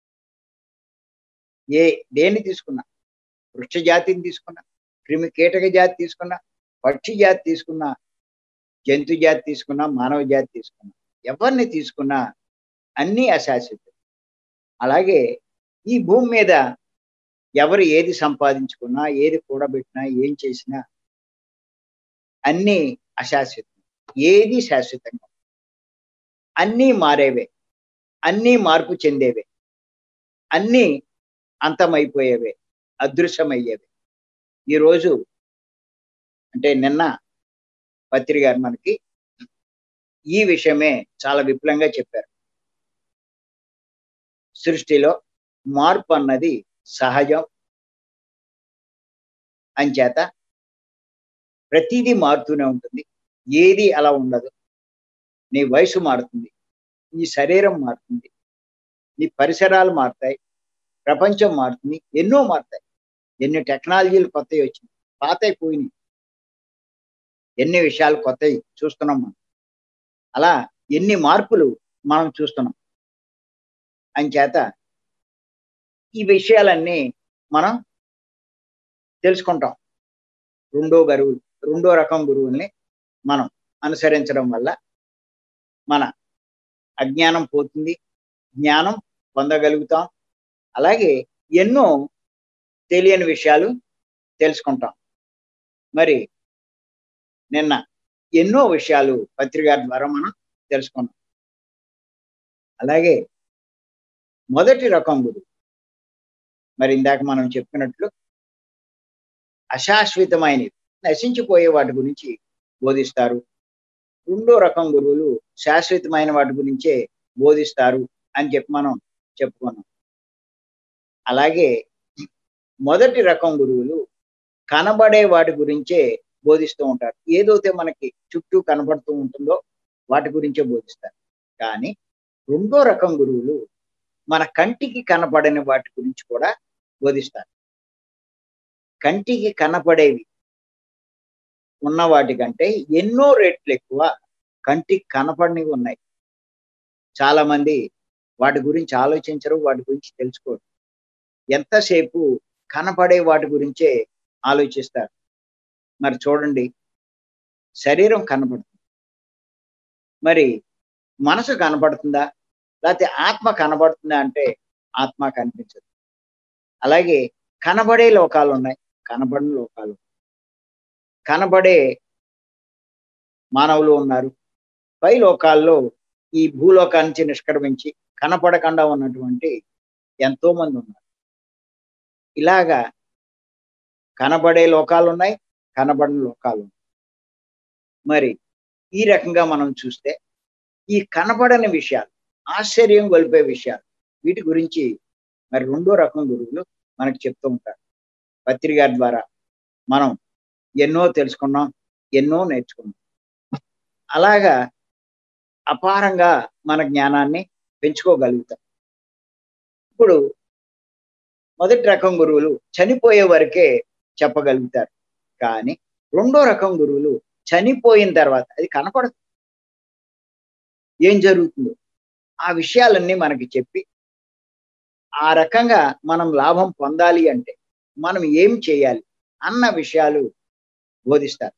ఏ దేన్ని తీసుకున్నా వృక్ష జాతిని తీసుకున్నా క్రిమి కీటక జాతి తీసుకున్నా పక్షి జాతి తీసుకున్నా జంతు జాతి తీసుకున్నా మానవ జాతి తీసుకున్నా ఎవరిని తీసుకున్నా అన్నీ అశాశ్వతం అలాగే ఈ భూమి మీద ఎవరు ఏది సంపాదించుకున్నా ఏది కూడబెట్టినా ఏం చేసినా అన్నీ అశాశ్వతం ఏది శాశ్వతంగా అన్నీ మారేవే అన్నీ మార్పు చెందేవే అన్నీ అంతమైపోయేవే అదృశ్యమయ్యేవే ఈరోజు అంటే నిన్న పత్రి గారు మనకి ఈ విషయమే చాలా విపులంగా చెప్పారు సృష్టిలో మార్పు అన్నది సహజం అంచేత ప్రతిదీ మారుతూనే ఉంటుంది ఏది అలా ఉండదు నీ వయసు మారుతుంది నీ శరీరం మారుతుంది నీ పరిసరాలు మారుతాయి ప్రపంచం మారుతుంది ఎన్నో మారుతాయి ఎన్ని టెక్నాలజీలు కొత్తవి వచ్చినాయి పాతవి పోయినాయి ఎన్ని విషయాలు కొత్తవి చూస్తున్నాం మనం అలా ఎన్ని మార్పులు మనం చూస్తున్నాం అంచేత ఈ విషయాలన్నీ మనం తెలుసుకుంటాం రెండో గురువు రెండో రకం గురువుల్ని మనం అనుసరించడం వల్ల మన అజ్ఞానం పోతుంది జ్ఞానం పొందగలుగుతాం అలాగే ఎన్నో తెలియని విషయాలు తెలుసుకుంటాం మరి నిన్న ఎన్నో విషయాలు పత్రిక ద్వారా మనం తెలుసుకున్నాం అలాగే మొదటి రకం గురువు మరి ఇందాక మనం చెప్పినట్లు అశాశ్వతమైనవి నశించిపోయే వాటి గురించి బోధిస్తారు రెండో రకం గురువులు శాశ్వతమైన వాటి గురించే బోధిస్తారు అని చెప్పి మనం చెప్పుకున్నాం అలాగే మొదటి రకం గురువులు కనబడే వాటి గురించే బోధిస్తూ ఉంటారు ఏదైతే మనకి చుట్టూ కనబడుతూ ఉంటుందో వాటి గురించే బోధిస్తారు కానీ రెండో రకం గురువులు మన కంటికి కనపడని వాటి గురించి కూడా బోధిస్తారు కంటికి కనపడేవి ఉన్న వాటి కంటే ఎన్నో రేట్లు ఎక్కువ కంటికి కనపడనివి ఉన్నాయి చాలా మంది వాటి గురించి ఆలోచించరు వాటి గురించి తెలుసుకోరు ఎంతసేపు కనపడే వాటి గురించే ఆలోచిస్తారు మరి చూడండి శరీరం కనపడుతుంది మరి మనసు కనపడుతుందా లేకపోతే ఆత్మ కనబడుతుందా అంటే ఆత్మ కనిపించదు అలాగే కనబడే లోకాలు ఉన్నాయి కనబడిన లోకాలు కనబడే మానవులు ఉన్నారు పై లోకాల్లో ఈ భూలోకాన్ని నుంచి నిష్క్రమించి కనపడకుండా ఉన్నటువంటి ఎంతో మంది ఉన్నారు ఇలాగా కనబడే లోకాలు ఉన్నాయి కనబడిన లోకాలు ఉన్నాయి మరి ఈ రకంగా మనం చూస్తే ఈ కనబడని విషయాలు ఆశ్చర్యం గొలిపే విషయాలు వీటి గురించి మరి రెండో రకం గురువులు మనకు చెప్తూ ఉంటారు పత్రిక ద్వారా మనం ఎన్నో తెలుసుకున్నాం ఎన్నో నేర్చుకున్నాం అలాగా అపారంగా మన జ్ఞానాన్ని పెంచుకోగలుగుతాం ఇప్పుడు మొదటి రకం గురువులు చనిపోయే వరకే చెప్పగలుగుతారు కానీ రెండో రకం గురువులు చనిపోయిన తర్వాత అది కనపడదు ఏం జరుగుతుందో ఆ విషయాలన్నీ మనకి చెప్పి ఆ రకంగా మనం లాభం పొందాలి అంటే మనం ఏం చేయాలి అన్న విషయాలు బోధిస్తారు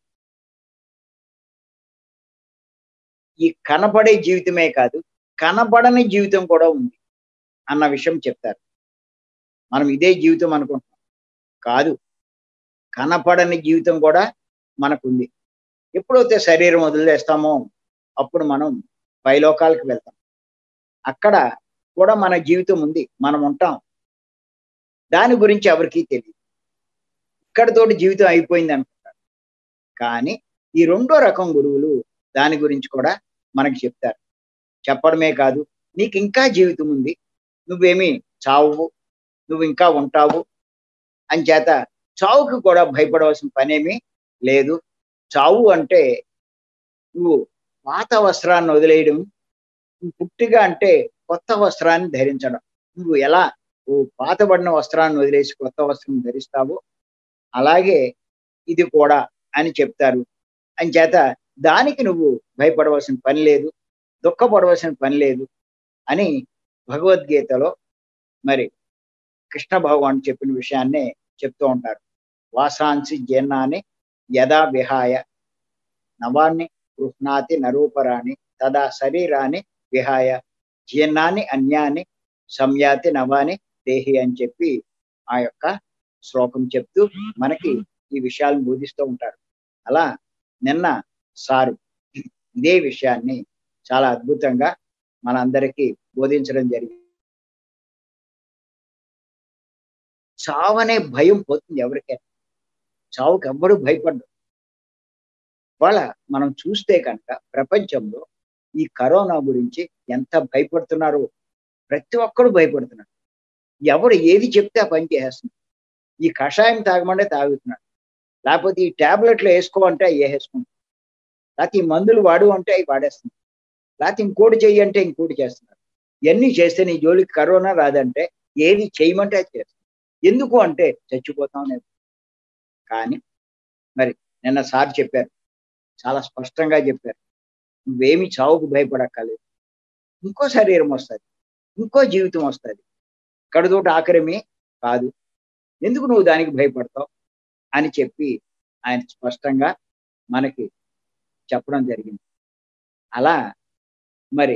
ఈ కనపడే జీవితమే కాదు కనబడని జీవితం కూడా ఉంది అన్న విషయం చెప్తారు మనం ఇదే జీవితం అనుకుంటున్నాం కాదు కనపడని జీవితం కూడా మనకుంది ఎప్పుడైతే శరీరం వదిలేస్తామో అప్పుడు మనం పైలోకాలకు వెళ్తాం అక్కడ కూడా మన జీవితం ఉంది మనం ఉంటాం దాని గురించి ఎవరికీ తెలియదు ఇక్కడతోటి జీవితం అయిపోయింది అనుకుంటారు కానీ ఈ రెండో రకం గురువులు దాని గురించి కూడా మనకి చెప్తారు చెప్పడమే కాదు నీకు ఇంకా జీవితం ఉంది నువ్వేమీ చావు నువ్వు ఇంకా ఉంటావు అని చేత చావుకి కూడా భయపడవలసిన పనేమీ లేదు చావు అంటే నువ్వు పాత వస్త్రాన్ని వదిలేయడం పుట్టిగా అంటే కొత్త వస్త్రాన్ని ధరించడం నువ్వు ఎలా ఓ పాతబడిన వస్త్రాన్ని వదిలేసి కొత్త వస్త్రం ధరిస్తావో అలాగే ఇది కూడా అని చెప్తారు అని చేత దానికి నువ్వు భయపడవలసిన పని లేదు దుఃఖపడవలసిన పని లేదు అని భగవద్గీతలో మరి కృష్ణ భగవాన్ చెప్పిన విషయాన్నే చెప్తూ ఉంటారు వాసాంసి జీర్ణాన్ని యథా విహాయ నవాన్ని గృహ్ణాతి నరూపరాణి తదా శరీరాన్ని విహాయ జీర్ణాన్ని అన్యాన్ని సంయాతి నవాని దేహి అని చెప్పి ఆ యొక్క శ్లోకం చెప్తూ మనకి ఈ విషయాలను బోధిస్తూ ఉంటారు అలా నిన్న సారు ఇదే విషయాన్ని చాలా అద్భుతంగా మనందరికీ బోధించడం జరిగింది చావనే భయం పోతుంది ఎవరికైనా చావుకి ఎవ్వరూ భయపడ్డు వాళ్ళ మనం చూస్తే కనుక ప్రపంచంలో ఈ కరోనా గురించి ఎంత భయపడుతున్నారో ప్రతి ఒక్కరు భయపడుతున్నారు ఎవడు ఏది చెప్తే ఆ పని చేసేస్తున్నాడు ఈ కషాయం తాగమంటే తాగుతున్నాడు లేకపోతే ఈ ట్యాబ్లెట్లు వేసుకో అంటే అవి వేసేసుకుంటాడు లేకపోతే ఈ మందులు వాడు అంటే అవి వాడేస్తున్నాడు లేకపోతే ఇంకోటి చెయ్యి అంటే ఇంకోటి చేస్తున్నారు ఇవన్నీ చేస్తే నీ జోలికి కరోనా రాదంటే ఏది చేయమంటే అది చేస్తాడు ఎందుకు అంటే చచ్చిపోతాం అనేది కానీ మరి నిన్న సార్ చెప్పారు చాలా స్పష్టంగా చెప్పారు నువ్వేమి చావుకు భయపడక్కర్లేదు ఇంకో శరీరం వస్తుంది ఇంకో జీవితం వస్తుంది కడుదోటి ఆఖరిమే కాదు ఎందుకు నువ్వు దానికి భయపడతావు అని చెప్పి ఆయన స్పష్టంగా మనకి చెప్పడం జరిగింది అలా మరి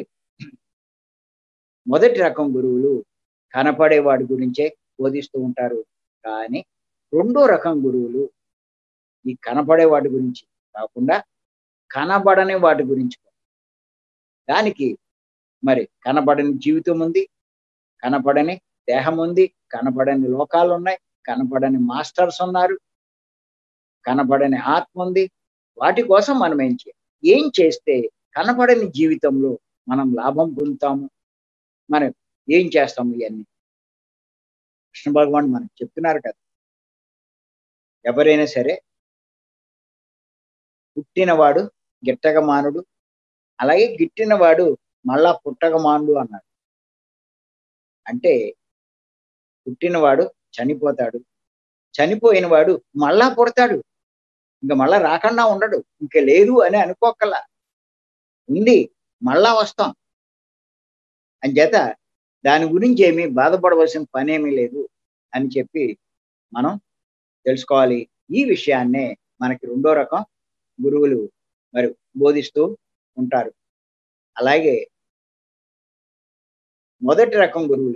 మొదటి రకం గురువులు కనపడే వాడి గురించే బోధిస్తూ ఉంటారు కానీ రెండో రకం గురువులు ఈ కనపడే వాటి గురించి కాకుండా కనబడని వాటి గురించి దానికి మరి కనబడని జీవితం ఉంది కనపడని దేహం ఉంది కనపడని లోకాలు ఉన్నాయి కనపడని మాస్టర్స్ ఉన్నారు కనపడని ఆత్మ ఉంది వాటి కోసం మనం ఏం చేయాలి ఏం చేస్తే కనపడని జీవితంలో మనం లాభం పొందుతాము మనం ఏం చేస్తాము ఇవన్నీ కృష్ణ భగవాన్ మనకు చెప్తున్నారు కదా ఎవరైనా సరే పుట్టినవాడు గిట్టగమానుడు అలాగే గిట్టినవాడు మళ్ళా పుట్టగమానుడు అన్నాడు అంటే పుట్టినవాడు చనిపోతాడు చనిపోయిన వాడు మళ్ళా పుడతాడు ఇంకా మళ్ళా రాకుండా ఉండడు ఇంకా లేదు అని అనుకోకల్లా ఉంది మళ్ళా వస్తాం అని చేత దాని గురించి ఏమీ బాధపడవలసిన పనేమీ లేదు అని చెప్పి మనం తెలుసుకోవాలి ఈ విషయాన్నే మనకి రెండో రకం గురువులు మరి బోధిస్తూ ఉంటారు అలాగే మొదటి రకం గురువులు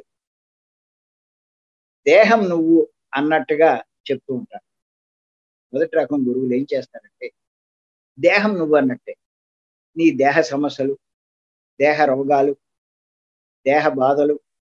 దేహం నువ్వు అన్నట్టుగా చెప్తూ ఉంటారు మొదటి రకం గురువులు ఏం చేస్తారంటే దేహం నువ్వు అన్నట్టే నీ దేహ సమస్యలు దేహ రోగాలు దేహ బాధలు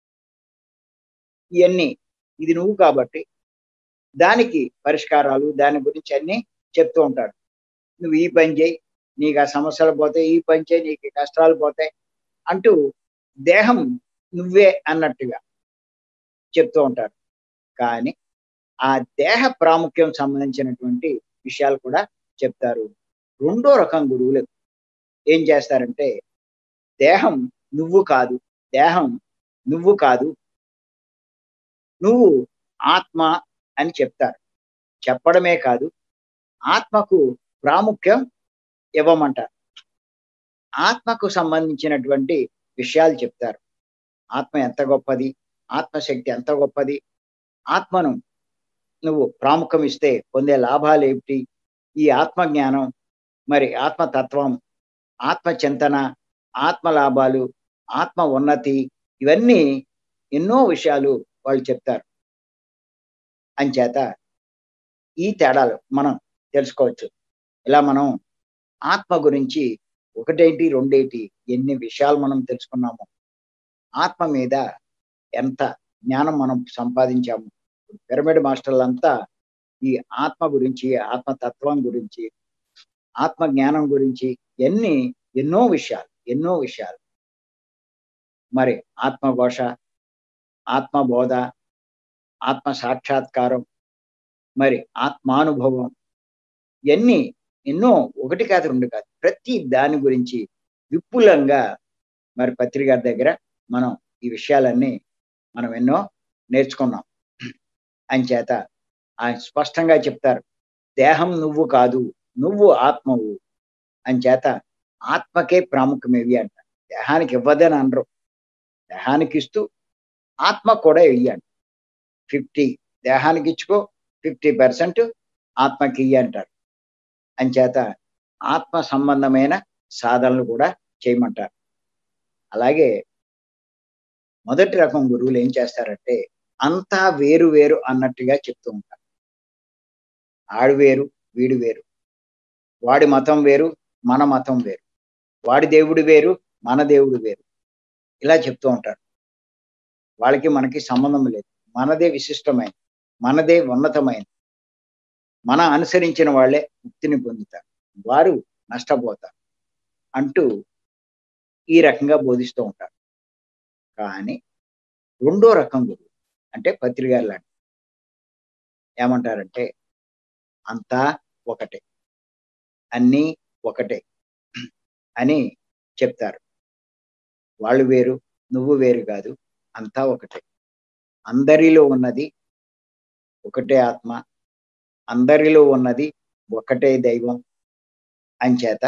ఇవన్నీ ఇది నువ్వు కాబట్టి దానికి పరిష్కారాలు దాని గురించి అన్ని చెప్తూ ఉంటాడు నువ్వు ఈ పని చేయి నీకు ఆ సమస్యలు పోతాయి ఈ పని చేయి నీకు కష్టాలు పోతాయి అంటూ దేహం నువ్వే అన్నట్టుగా చెప్తూ ఉంటారు కానీ ఆ దేహ ప్రాముఖ్యం సంబంధించినటువంటి విషయాలు కూడా చెప్తారు రెండో రకం గురువులు ఏం చేస్తారంటే దేహం నువ్వు కాదు దేహం నువ్వు కాదు నువ్వు ఆత్మ అని చెప్తారు చెప్పడమే కాదు ఆత్మకు ప్రాముఖ్యం ఇవ్వమంటారు ఆత్మకు సంబంధించినటువంటి విషయాలు చెప్తారు ఆత్మ ఎంత గొప్పది ఆత్మశక్తి ఎంత గొప్పది ఆత్మను నువ్వు ప్రాముఖ్యం ఇస్తే పొందే లాభాలు ఏమిటి ఈ ఆత్మ జ్ఞానం మరి ఆత్మతత్వం ఆత్మ చింతన ఆత్మ లాభాలు ఆత్మ ఉన్నతి ఇవన్నీ ఎన్నో విషయాలు వాళ్ళు చెప్తారు అంచేత ఈ తేడాలు మనం తెలుసుకోవచ్చు ఇలా మనం ఆత్మ గురించి ఒకటేంటి రెండేటి ఎన్ని విషయాలు మనం తెలుసుకున్నాము ఆత్మ మీద ఎంత జ్ఞానం మనం సంపాదించాము పిరమిడ్ మాస్టర్లంతా ఈ ఆత్మ గురించి ఆత్మతత్వం గురించి ఆత్మ జ్ఞానం గురించి ఎన్ని ఎన్నో విషయాలు ఎన్నో విషయాలు మరి ఆత్మఘోష ఆత్మబోధ ఆత్మ సాక్షాత్కారం మరి ఆత్మానుభవం ఇవన్నీ ఎన్నో ఒకటి కాదు రెండు కాదు ప్రతి దాని గురించి విపులంగా మరి పత్రిక దగ్గర మనం ఈ విషయాలన్నీ మనం ఎన్నో నేర్చుకున్నాం అంచేత ఆయన స్పష్టంగా చెప్తారు దేహం నువ్వు కాదు నువ్వు ఆత్మవు అంచేత ఆత్మకే ప్రాముఖ్యమేవి అంట దేహానికి ఇవ్వదని అనరు దేహానికి ఇస్తూ ఆత్మ కూడా ఇయ్యండి ఫిఫ్టీ దేహానికి ఇచ్చుకో ఫిఫ్టీ పర్సెంట్ ఆత్మకి ఇయ్యి అంటారు అంచేత ఆత్మ సంబంధమైన సాధనలు కూడా చేయమంటారు అలాగే మొదటి రకం గురువులు ఏం చేస్తారంటే అంతా వేరు వేరు అన్నట్టుగా చెప్తూ ఉంటారు ఆడు వేరు వీడు వేరు వాడి మతం వేరు మన మతం వేరు వాడి దేవుడు వేరు మన దేవుడు వేరు ఇలా చెప్తూ ఉంటారు వాళ్ళకి మనకి సంబంధం లేదు మనదే విశిష్టమైనది మనదే ఉన్నతమైనది మన అనుసరించిన వాళ్ళే ముక్తిని పొందుతారు వారు నష్టపోతారు అంటూ ఈ రకంగా బోధిస్తూ ఉంటారు కానీ రెండో రకం గురువు అంటే పత్రికారు లాంటి ఏమంటారంటే అంతా ఒకటే అన్నీ ఒకటే అని చెప్తారు వాళ్ళు వేరు నువ్వు వేరు కాదు అంతా ఒకటే అందరిలో ఉన్నది ఒకటే ఆత్మ అందరిలో ఉన్నది ఒకటే దైవం అంచేత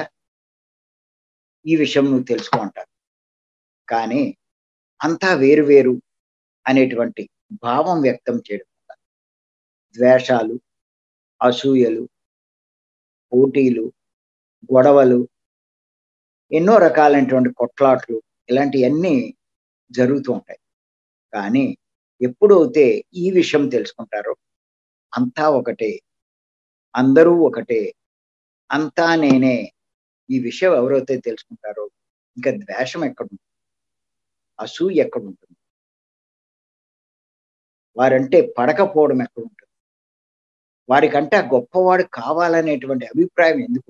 ఈ విషయం నువ్వు తెలుసుకో అంటారు కానీ అంతా వేరు వేరు అనేటువంటి భావం వ్యక్తం చేయడం వల్ల ద్వేషాలు అసూయలు పోటీలు గొడవలు ఎన్నో రకాలైనటువంటి కొట్లాట్లు ఇలాంటివన్నీ జరుగుతూ ఉంటాయి కానీ ఎప్పుడైతే ఈ విషయం తెలుసుకుంటారో అంతా ఒకటే అందరూ ఒకటే అంతా నేనే ఈ విషయం ఎవరైతే తెలుసుకుంటారో ఇంకా ద్వేషం ఎక్కడుంటుంది అసూయ ఎక్కడుంటుంది వారంటే పడకపోవడం ఎక్కడ ఉంటుంది వారికంటే గొప్పవాడు కావాలనేటువంటి అభిప్రాయం ఎందుకు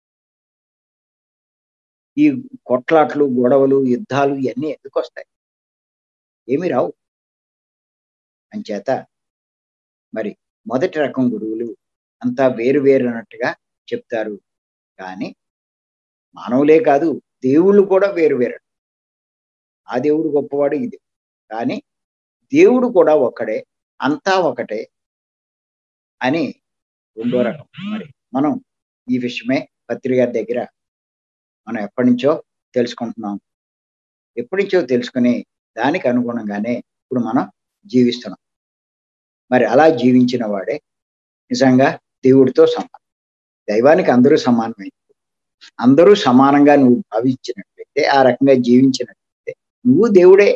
ఈ కొట్లాట్లు గొడవలు యుద్ధాలు ఇవన్నీ ఎందుకు వస్తాయి ఏమి రావు అంచేత మరి మొదటి రకం గురువులు అంతా వేరు వేరు అన్నట్టుగా చెప్తారు కానీ మానవులే కాదు దేవుళ్ళు కూడా వేరు వేరు ఆ దేవుడు గొప్పవాడు ఇది కానీ దేవుడు కూడా ఒక్కడే అంతా ఒకటే అని రెండో రకం మరి మనం ఈ విషయమే పత్రిక గారి దగ్గర మనం ఎప్పటి నుంచో తెలుసుకుంటున్నాం ఎప్పటి నుంచో తెలుసుకుని దానికి అనుగుణంగానే ఇప్పుడు మనం జీవిస్తున్నాం మరి అలా జీవించిన వాడే నిజంగా దేవుడితో సమానం దైవానికి అందరూ సమానమే అందరూ సమానంగా నువ్వు భావించినట్లయితే ఆ రకంగా జీవించినట్లయితే నువ్వు దేవుడే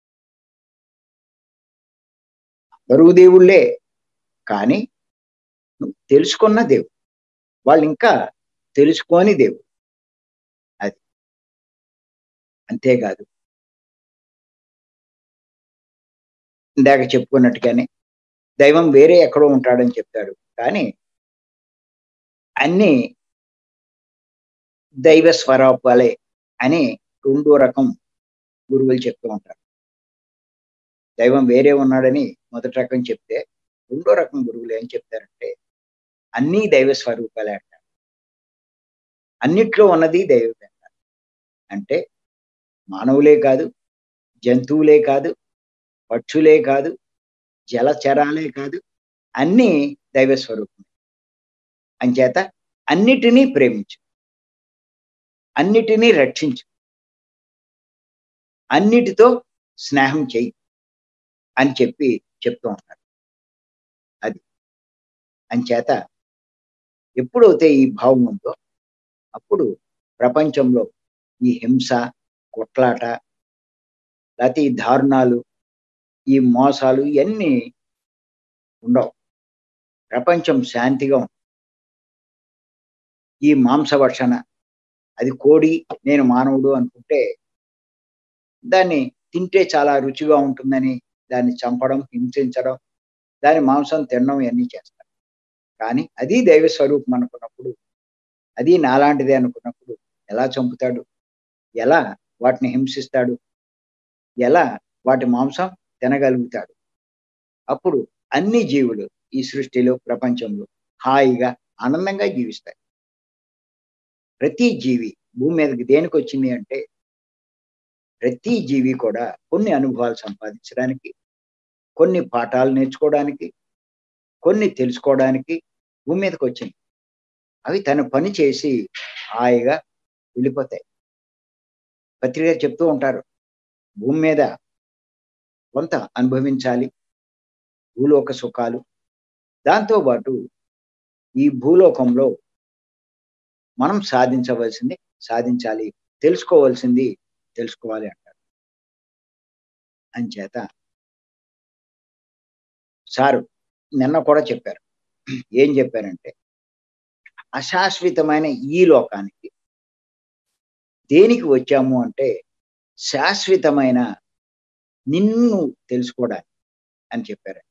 అందరూ దేవుళ్ళే కానీ నువ్వు తెలుసుకున్న దేవుడు వాళ్ళు ఇంకా తెలుసుకోని దేవుడు అది అంతేకాదు ఇందాక చెప్పుకున్నట్టుగానే దైవం వేరే ఎక్కడో ఉంటాడని చెప్తాడు కానీ అన్ని దైవ స్వరూపాలే అని రెండో రకం గురువులు చెప్తూ ఉంటారు దైవం వేరే ఉన్నాడని మొదటి రకం చెప్తే రెండో రకం గురువులు ఏం చెప్తారంటే అన్నీ దైవ స్వరూపాలే అంటారు అన్నిట్లో ఉన్నది దైవమే అంటారు అంటే మానవులే కాదు జంతువులే కాదు పక్షులే కాదు జలచరాలే కాదు అన్నీ దైవ స్వరూపం అంచేత అన్నిటినీ ప్రేమించు అన్నిటినీ రక్షించు అన్నిటితో స్నేహం చెయ్యి అని చెప్పి చెప్తూ ఉంటారు అది అంచేత ఎప్పుడైతే ఈ భావం ఉందో అప్పుడు ప్రపంచంలో ఈ హింస కొట్లాట లేకపోతే ఈ దారుణాలు ఈ మోసాలు ఇవన్నీ ఉండవు ప్రపంచం శాంతిగా ఉంటుంది ఈ మాంసభక్షణ అది కోడి నేను మానవుడు అనుకుంటే దాన్ని తింటే చాలా రుచిగా ఉంటుందని దాన్ని చంపడం హింసించడం దాని మాంసం తినడం ఇవన్నీ చేస్తారు కానీ అది దైవ స్వరూపం అనుకున్నప్పుడు అది నాలాంటిదే అనుకున్నప్పుడు ఎలా చంపుతాడు ఎలా వాటిని హింసిస్తాడు ఎలా వాటి మాంసం తినగలుగుతాడు అప్పుడు అన్ని జీవులు ఈ సృష్టిలో ప్రపంచంలో హాయిగా ఆనందంగా జీవిస్తాయి ప్రతి జీవి భూమి మీదకి దేనికి వచ్చింది అంటే ప్రతి జీవి కూడా కొన్ని అనుభవాలు సంపాదించడానికి కొన్ని పాఠాలు నేర్చుకోవడానికి కొన్ని తెలుసుకోవడానికి భూమి మీదకి వచ్చింది అవి తన పని చేసి హాయిగా వెళ్ళిపోతాయి పత్రిక చెప్తూ ఉంటారు భూమి మీద కొంత అనుభవించాలి భూలోక సుఖాలు దాంతోపాటు ఈ భూలోకంలో మనం సాధించవలసింది సాధించాలి తెలుసుకోవాల్సింది తెలుసుకోవాలి అంటారు అంచేత సారు నిన్న కూడా చెప్పారు ఏం చెప్పారంటే అశాశ్వతమైన ఈ లోకానికి దేనికి వచ్చాము అంటే శాశ్వతమైన నిన్ను తెలుసుకోవడానికి అని చెప్పారు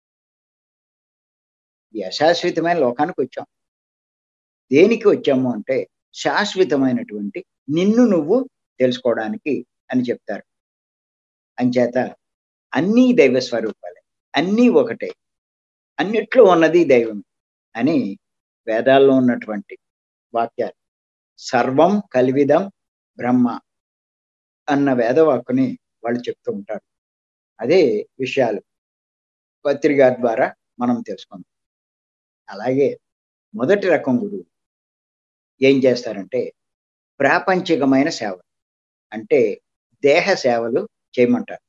ఈ అశాశ్వతమైన లోకానికి వచ్చాం దేనికి వచ్చాము అంటే శాశ్వతమైనటువంటి నిన్ను నువ్వు తెలుసుకోవడానికి అని చెప్తారు అంచేత అన్నీ దైవ స్వరూపాలే అన్నీ ఒకటే అన్నిట్లో ఉన్నది దైవం అని వేదాల్లో ఉన్నటువంటి వాక్యాలు సర్వం కలివిదం బ్రహ్మ అన్న వేదవాక్కుని వాళ్ళు చెప్తూ ఉంటారు అదే విషయాలు పత్రిక ద్వారా మనం తెలుసుకుందాం అలాగే మొదటి రకం గురువు ఏం చేస్తారంటే ప్రాపంచికమైన సేవలు అంటే దేహ సేవలు చేయమంటారు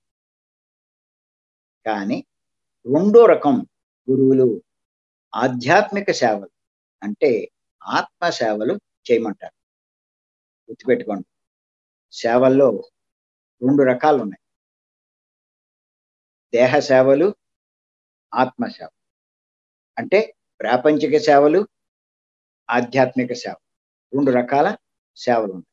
కానీ రెండో రకం గురువులు ఆధ్యాత్మిక సేవలు అంటే ఆత్మ సేవలు చేయమంటారు గుర్తుపెట్టుకోండి సేవల్లో రెండు రకాలు ఉన్నాయి దేహ సేవలు ఆత్మ సేవ అంటే ప్రాపంచిక సేవలు ఆధ్యాత్మిక సేవ రెండు రకాల సేవలు ఉన్నాయి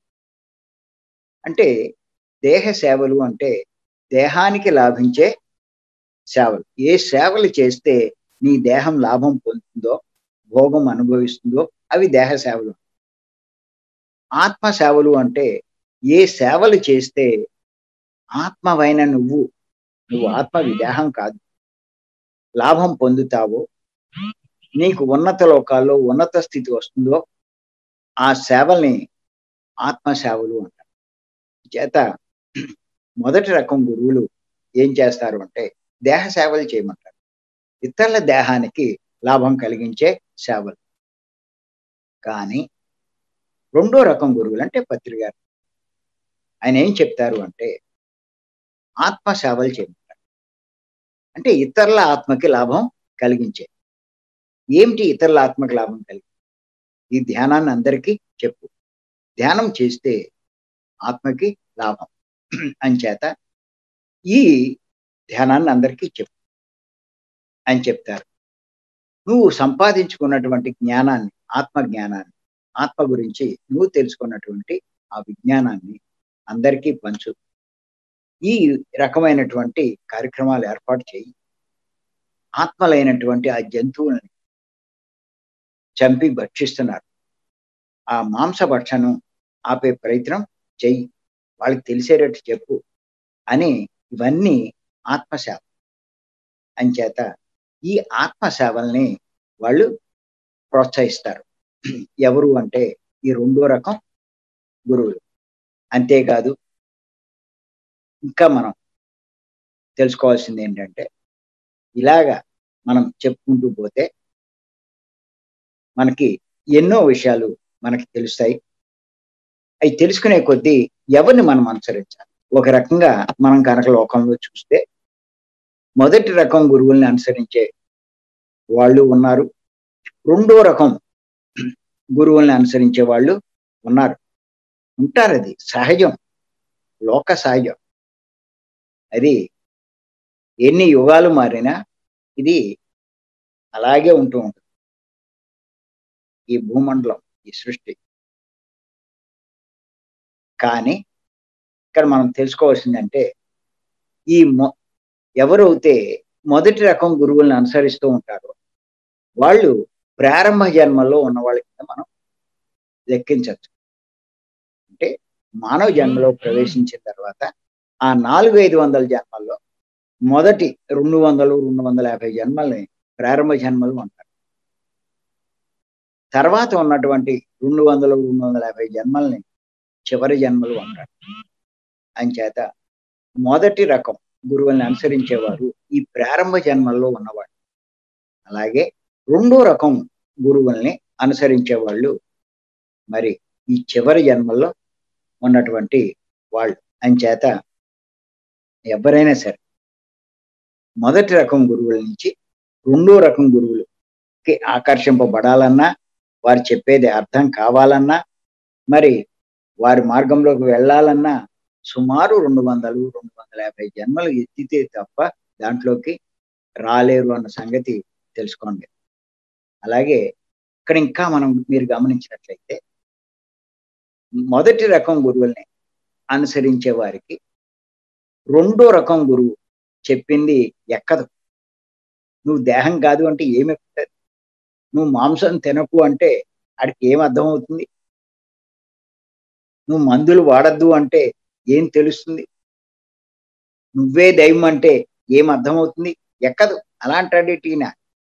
అంటే దేహ సేవలు అంటే దేహానికి లాభించే సేవలు ఏ సేవలు చేస్తే నీ దేహం లాభం పొందుతుందో భోగం అనుభవిస్తుందో అవి దేహ సేవలు ఆత్మ సేవలు అంటే ఏ సేవలు చేస్తే ఆత్మవైన నువ్వు నువ్వు ఆత్మ విదేహం కాదు లాభం పొందుతావో నీకు ఉన్నత లోకాల్లో ఉన్నత స్థితి వస్తుందో ఆ సేవల్ని ఆత్మ సేవలు అంటారు చేత మొదటి రకం గురువులు ఏం చేస్తారు అంటే దేహ సేవలు చేయమంటారు ఇతరుల దేహానికి లాభం కలిగించే సేవలు కానీ రెండో రకం గురువులు అంటే పత్రిక ఆయన ఏం చెప్తారు అంటే ఆత్మ సేవలు చేయమంటారు అంటే ఇతరుల ఆత్మకి లాభం కలిగించే ఏమిటి ఇతరుల ఆత్మకి లాభం కలిగి ఈ ధ్యానాన్ని అందరికీ చెప్పు ధ్యానం చేస్తే ఆత్మకి లాభం అంచేత ఈ ధ్యానాన్ని అందరికీ చెప్పు అని చెప్తారు నువ్వు సంపాదించుకున్నటువంటి జ్ఞానాన్ని ఆత్మ జ్ఞానాన్ని ఆత్మ గురించి నువ్వు తెలుసుకున్నటువంటి ఆ విజ్ఞానాన్ని అందరికీ పంచు ఈ రకమైనటువంటి కార్యక్రమాలు ఏర్పాటు చేయి ఆత్మలైనటువంటి ఆ జంతువులని చంపి భక్షిస్తున్నారు ఆ మాంస భక్షను ఆపే ప్రయత్నం చెయ్యి వాళ్ళకి తెలిసేటట్టు చెప్పు అని ఇవన్నీ ఆత్మసేవ అంచేత ఈ ఆత్మసేవల్ని వాళ్ళు ప్రోత్సహిస్తారు ఎవరు అంటే ఈ రెండో రకం గురువులు అంతేకాదు ఇంకా మనం తెలుసుకోవాల్సింది ఏంటంటే ఇలాగా మనం చెప్పుకుంటూ పోతే మనకి ఎన్నో విషయాలు మనకి తెలుస్తాయి అవి తెలుసుకునే కొద్దీ ఎవరిని మనం అనుసరించాలి ఒక రకంగా మనం కనుక లోకంలో చూస్తే మొదటి రకం గురువుల్ని అనుసరించే వాళ్ళు ఉన్నారు రెండో రకం గురువుల్ని అనుసరించే వాళ్ళు ఉన్నారు ఉంటారు అది సహజం లోక సహజం అది ఎన్ని యుగాలు మారినా ఇది అలాగే ఉంటూ ఉంటుంది ఈ భూమండలం ఈ సృష్టి కానీ ఇక్కడ మనం తెలుసుకోవాల్సిందంటే ఈ మొ ఎవరైతే మొదటి రకం గురువులను అనుసరిస్తూ ఉంటారో వాళ్ళు ప్రారంభ జన్మల్లో ఉన్న వాళ్ళ కింద మనం లెక్కించవచ్చు అంటే మానవ జన్మలో ప్రవేశించిన తర్వాత ఆ నాలుగు ఐదు వందల జన్మల్లో మొదటి రెండు వందలు రెండు వందల యాభై జన్మల్ని ప్రారంభ జన్మలు అంటారు తర్వాత ఉన్నటువంటి రెండు వందలు రెండు వందల యాభై జన్మల్ని చివరి జన్మలు అంటారు అంచేత మొదటి రకం గురువుల్ని అనుసరించేవారు ఈ ప్రారంభ జన్మల్లో ఉన్నవాళ్ళు అలాగే రెండో రకం గురువుల్ని అనుసరించే వాళ్ళు మరి ఈ చివరి జన్మల్లో ఉన్నటువంటి వాళ్ళు అంచేత ఎవరైనా సరే మొదటి రకం గురువుల నుంచి రెండో రకం గురువులకి ఆకర్షింపబడాలన్నా వారు చెప్పేది అర్థం కావాలన్నా మరి వారి మార్గంలోకి వెళ్ళాలన్నా సుమారు రెండు వందలు రెండు వందల యాభై జన్మలు ఎత్తితే తప్ప దాంట్లోకి రాలేరు అన్న సంగతి తెలుసుకోండి అలాగే ఇక్కడ ఇంకా మనం మీరు గమనించినట్లయితే మొదటి రకం గురువుల్ని అనుసరించే వారికి రెండో రకం గురువు చెప్పింది ఎక్కదు నువ్వు దేహం కాదు అంటే ఏమి ఎక్కుతుంది నువ్వు మాంసం తినకు అంటే ఆడికి ఏం అర్థమవుతుంది నువ్వు మందులు వాడద్దు అంటే ఏం తెలుస్తుంది నువ్వే దైవం అంటే ఏం అర్థమవుతుంది ఎక్కదు అలాంటి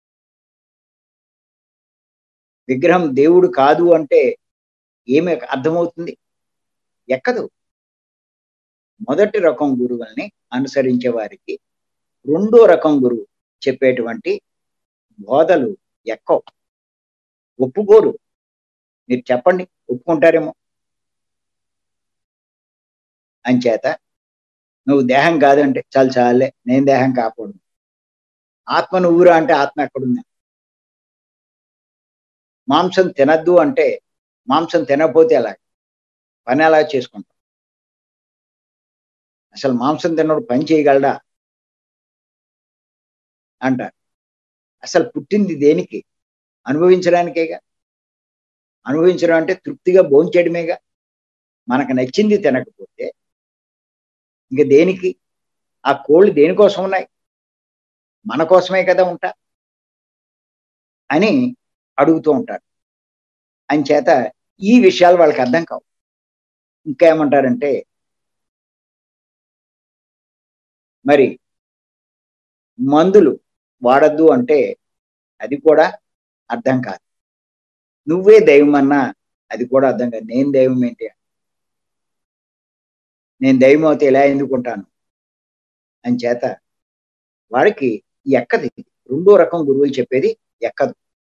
విగ్రహం దేవుడు కాదు అంటే ఏమి అర్థమవుతుంది ఎక్కదు మొదటి రకం గురువుల్ని అనుసరించే వారికి రెండో రకం గురువు చెప్పేటువంటి బోధలు ఎక్కవు ఒప్పుకోరు మీరు చెప్పండి ఒప్పుకుంటారేమో అంచేత నువ్వు దేహం కాదంటే చాలు చాలే నేను దేహం కాకూడదు ఆత్మ నువ్వురా అంటే ఆత్మ ఎక్కడుంది మాంసం తినద్దు అంటే మాంసం తినకపోతే ఎలా పని ఎలా చేసుకుంటాం అసలు మాంసం తిన్నప్పుడు పని చేయగలడా అంటారు అసలు పుట్టింది దేనికి అనుభవించడానికేగా అనుభవించడం అంటే తృప్తిగా భోంచేయడమేగా మనకు నచ్చింది తినకపోతే ఇంక దేనికి ఆ కోళ్ళు దేనికోసం ఉన్నాయి మన కోసమే కదా ఉంటా అని అడుగుతూ ఉంటారు చేత ఈ విషయాలు వాళ్ళకి అర్థం కావు ఇంకా ఏమంటారంటే మరి మందులు వాడద్దు అంటే అది కూడా అర్థం కాదు నువ్వే దైవం అన్నా అది కూడా అర్థం కాదు నేను దైవం ఏంటి నేను దైవం అవుతే ఎలా ఎందుకుంటాను అని చేత వాడికి ఎక్కది రెండో రకం గురువులు చెప్పేది ఎక్కదు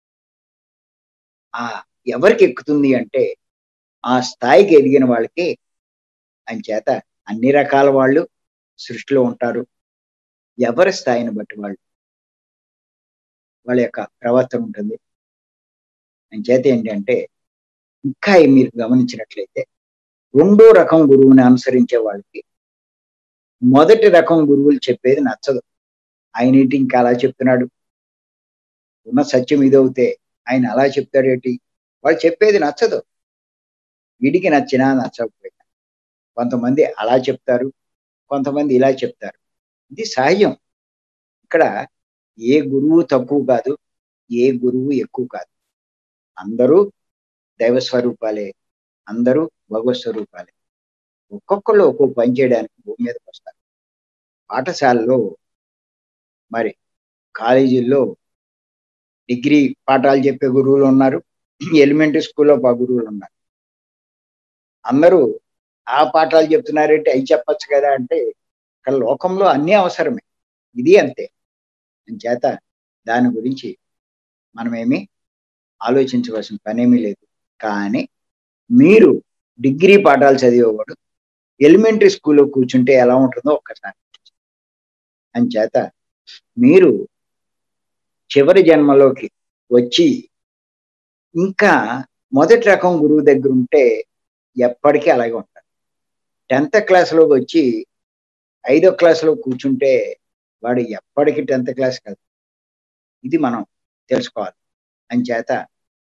ఆ ఎవరికి ఎక్కుతుంది అంటే ఆ స్థాయికి ఎదిగిన వాళ్ళకి అని చేత అన్ని రకాల వాళ్ళు సృష్టిలో ఉంటారు ఎవరి స్థాయిని బట్టి వాళ్ళు వాళ్ళ యొక్క ప్రవర్తన ఉంటుంది అని చేత ఏంటంటే ఇంకా మీరు గమనించినట్లయితే రెండో రకం గురువుని అనుసరించే వాళ్ళకి మొదటి రకం గురువులు చెప్పేది నచ్చదు ఆయన ఏంటి ఇంకా అలా చెప్తున్నాడు ఉన్న సత్యం ఇదవుతే ఆయన అలా చెప్తాడేటి వాళ్ళు చెప్పేది నచ్చదు వీడికి నచ్చినా నచ్చకపోయినా కొంతమంది అలా చెప్తారు కొంతమంది ఇలా చెప్తారు ఇది సహజం ఇక్కడ ఏ గురువు తక్కువ కాదు ఏ గురువు ఎక్కువ కాదు అందరూ దైవ స్వరూపాలే అందరూ భగవత్ స్వరూపాలే ఒక్కొక్కళ్ళు ఒక్కొక్క పని చేయడానికి భూమి మీదకి వస్తారు పాఠశాలలో మరి కాలేజీల్లో డిగ్రీ పాఠాలు చెప్పే గురువులు ఉన్నారు ఎలిమెంటరీ స్కూల్లో గురువులు ఉన్నారు అందరూ ఆ పాఠాలు చెప్తున్నారంటే అవి చెప్పచ్చు కదా అంటే ఇక్కడ లోకంలో అన్నీ అవసరమే ఇది అంతే చేత దాని గురించి మనమేమి ఆలోచించవలసిన పనేమీ లేదు కానీ మీరు డిగ్రీ పాఠాలు చదివేవాడు ఎలిమెంటరీ స్కూల్లో కూర్చుంటే ఎలా ఉంటుందో ఒక్కసారి చేత మీరు చివరి జన్మలోకి వచ్చి ఇంకా మొదటి రకం గురువు దగ్గర ఉంటే ఎప్పటికీ అలాగే ఉంటారు టెన్త్ క్లాస్లోకి వచ్చి ఐదో క్లాస్లో కూర్చుంటే వాడు ఎప్పటికీ టెన్త్ క్లాస్ కాదు ఇది మనం తెలుసుకోవాలి అని చేత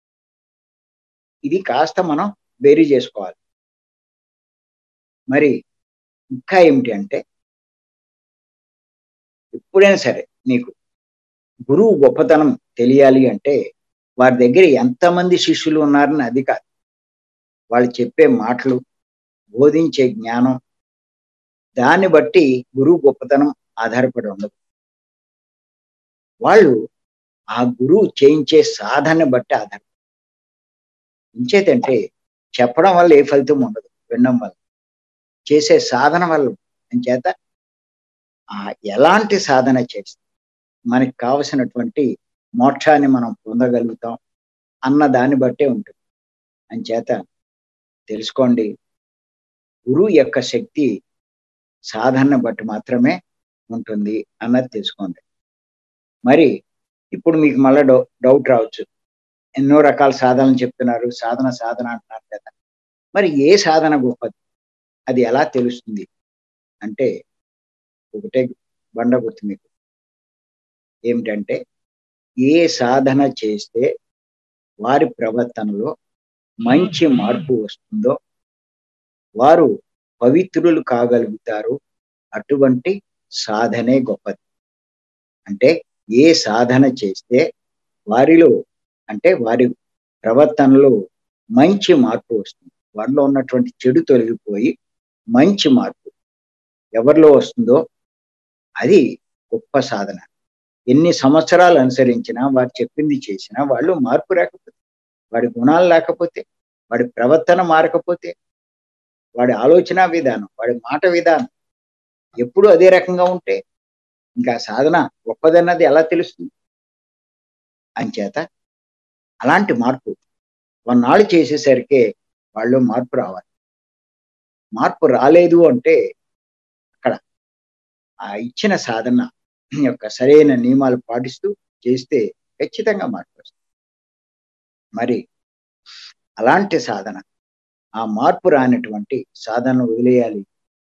ఇది కాస్త మనం బేరీ చేసుకోవాలి మరి ఇంకా ఏమిటి అంటే ఎప్పుడైనా సరే నీకు గురువు గొప్పతనం తెలియాలి అంటే వారి దగ్గర ఎంతమంది శిష్యులు ఉన్నారని అది కాదు వాళ్ళు చెప్పే మాటలు బోధించే జ్ఞానం దాన్ని బట్టి గురువు గొప్పతనం ఆధారపడి ఉండదు వాళ్ళు ఆ గురువు చేయించే సాధన బట్టి ఆధారపడి ఇంచేతంటే చెప్పడం వల్ల ఏ ఫలితం ఉండదు వినడం వల్ల చేసే సాధన వల్ల చేత ఆ ఎలాంటి సాధన చేస్తే మనకి కావలసినటువంటి మోక్షాన్ని మనం పొందగలుగుతాం అన్న దాన్ని బట్టే ఉంటుంది అంచేత తెలుసుకోండి గురువు యొక్క శక్తి సాధన బట్టి మాత్రమే ఉంటుంది అన్నది తెలుసుకోండి మరి ఇప్పుడు మీకు మళ్ళీ డౌ డౌట్ రావచ్చు ఎన్నో రకాల సాధనలు చెప్తున్నారు సాధన సాధన అంటున్నారు కదా మరి ఏ సాధన గొప్పది అది ఎలా తెలుస్తుంది అంటే ఒకటే బండ గుర్తు మీకు ఏమిటంటే ఏ సాధన చేస్తే వారి ప్రవర్తనలో మంచి మార్పు వస్తుందో వారు పవిత్రులు కాగలుగుతారు అటువంటి సాధనే గొప్పది అంటే ఏ సాధన చేస్తే వారిలో అంటే వారి ప్రవర్తనలో మంచి మార్పు వస్తుంది వారిలో ఉన్నటువంటి చెడు తొలగిపోయి మంచి మార్పు ఎవరిలో వస్తుందో అది గొప్ప సాధన ఎన్ని సంవత్సరాలు అనుసరించినా వారు చెప్పింది చేసినా వాళ్ళు మార్పు రాకపోతే వాడి గుణాలు లేకపోతే వాడి ప్రవర్తన మారకపోతే వాడి ఆలోచన విధానం వాడి మాట విధానం ఎప్పుడు అదే రకంగా ఉంటే ఇంకా సాధన గొప్పదన్నది ఎలా తెలుస్తుంది అంచేత అలాంటి మార్పు కొన్నాళ్ళు చేసేసరికి వాళ్ళు మార్పు రావాలి మార్పు రాలేదు అంటే అక్కడ ఆ ఇచ్చిన సాధన యొక్క సరైన నియమాలు పాటిస్తూ చేస్తే ఖచ్చితంగా మార్పు వస్తుంది మరి అలాంటి సాధన ఆ మార్పు రానటువంటి సాధనను వదిలేయాలి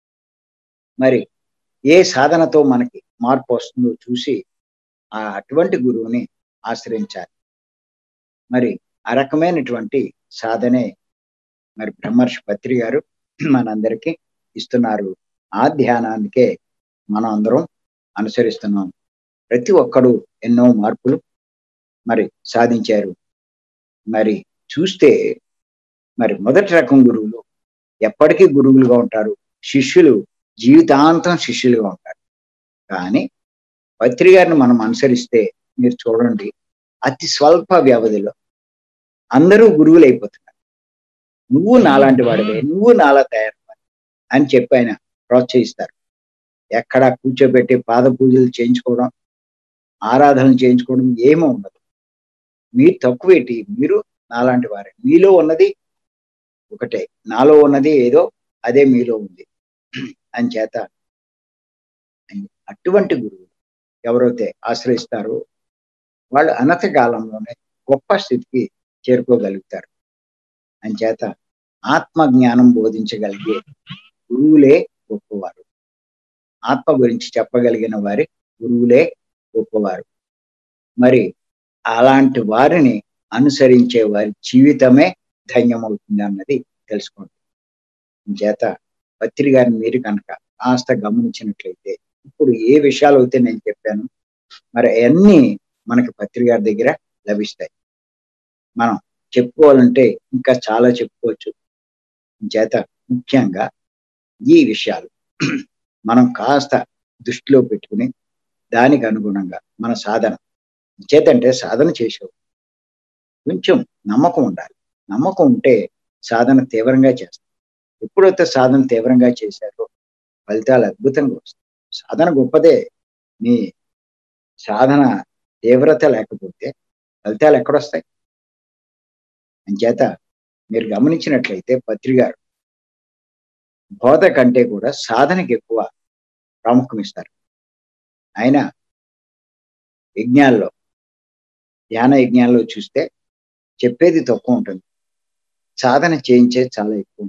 మరి ఏ సాధనతో మనకి మార్పు వస్తుందో చూసి ఆ అటువంటి గురువుని ఆశ్రయించాలి మరి ఆ రకమైనటువంటి సాధనే మరి బ్రహ్మర్షి పత్రి గారు మనందరికీ ఇస్తున్నారు ఆ ధ్యానానికే మనం అందరం అనుసరిస్తున్నాం ప్రతి ఒక్కడు ఎన్నో మార్పులు మరి సాధించారు మరి చూస్తే మరి మొదటి రకం గురువులు ఎప్పటికీ గురువులుగా ఉంటారు శిష్యులు జీవితాంతం శిష్యులుగా ఉంటారు కానీ పత్రి గారిని మనం అనుసరిస్తే మీరు చూడండి అతి స్వల్ప వ్యవధిలో అందరూ గురువులు అయిపోతున్నారు నువ్వు నాలాంటి వాడివే నువ్వు నాలా తయారు అని చెప్పి ఆయన ప్రోత్సహిస్తారు ఎక్కడ కూర్చోబెట్టి పాద పూజలు చేయించుకోవడం ఆరాధనలు చేయించుకోవడం ఏమీ ఉండదు మీరు తక్కువేటి మీరు నాలాంటి వారే మీలో ఉన్నది ఒకటే నాలో ఉన్నది ఏదో అదే మీలో ఉంది అని చేత అటువంటి గురువులు ఎవరైతే ఆశ్రయిస్తారో వాళ్ళు అనత కాలంలోనే గొప్ప స్థితికి చేరుకోగలుగుతారు అని చేత ఆత్మ జ్ఞానం బోధించగలిగే గురువులే గొప్పవారు ఆత్మ గురించి చెప్పగలిగిన వారి గురువులే గొప్పవారు మరి అలాంటి వారిని అనుసరించే వారి జీవితమే ధన్యమవుతుంది అన్నది తెలుసుకోండి చేత పత్రి గారిని మీరు కనుక కాస్త గమనించినట్లయితే ఇప్పుడు ఏ విషయాలు అయితే నేను చెప్పాను మరి అవన్నీ మనకి పత్రి గారి దగ్గర లభిస్తాయి మనం చెప్పుకోవాలంటే ఇంకా చాలా చెప్పుకోవచ్చు చేత ముఖ్యంగా ఈ విషయాలు మనం కాస్త దృష్టిలో పెట్టుకుని దానికి అనుగుణంగా మన సాధన చేతంటే సాధన చేసేవు కొంచెం నమ్మకం ఉండాలి నమ్మకం ఉంటే సాధన తీవ్రంగా చేస్తాం ఎప్పుడైతే సాధన తీవ్రంగా చేశారో ఫలితాలు అద్భుతంగా వస్తాయి సాధన గొప్పదే మీ సాధన తీవ్రత లేకపోతే ఫలితాలు ఎక్కడొస్తాయి అంచేత మీరు గమనించినట్లయితే పత్రిగారు బోధ కంటే కూడా సాధనకి ఎక్కువ ప్రాముఖ్యం ఇస్తారు ఆయన యజ్ఞాల్లో ధ్యాన యజ్ఞాల్లో చూస్తే చెప్పేది తక్కువ ఉంటుంది సాధన చేయించేది చాలా ఎక్కువ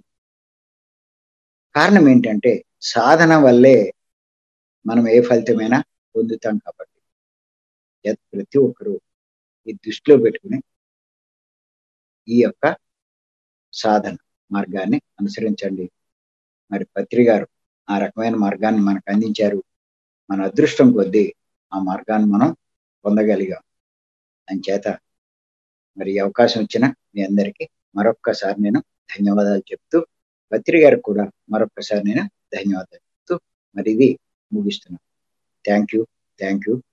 కారణం ఏంటంటే సాధన వల్లే మనం ఏ ఫలితమైనా పొందుతాం కాబట్టి ప్రతి ఒక్కరూ ఈ దృష్టిలో పెట్టుకుని ఈ యొక్క సాధన మార్గాన్ని అనుసరించండి మరి పత్రి గారు ఆ రకమైన మార్గాన్ని మనకు అందించారు మన అదృష్టం కొద్దీ ఆ మార్గాన్ని మనం పొందగలిగాం చేత మరి ఈ అవకాశం ఇచ్చిన మీ అందరికీ మరొక్కసారి నేను ధన్యవాదాలు చెప్తూ పత్రి గారికి కూడా మరొక్కసారి నేను ధన్యవాదాలు చెప్తూ మరి ఇది ముగిస్తున్నాను థ్యాంక్ యూ థ్యాంక్ యూ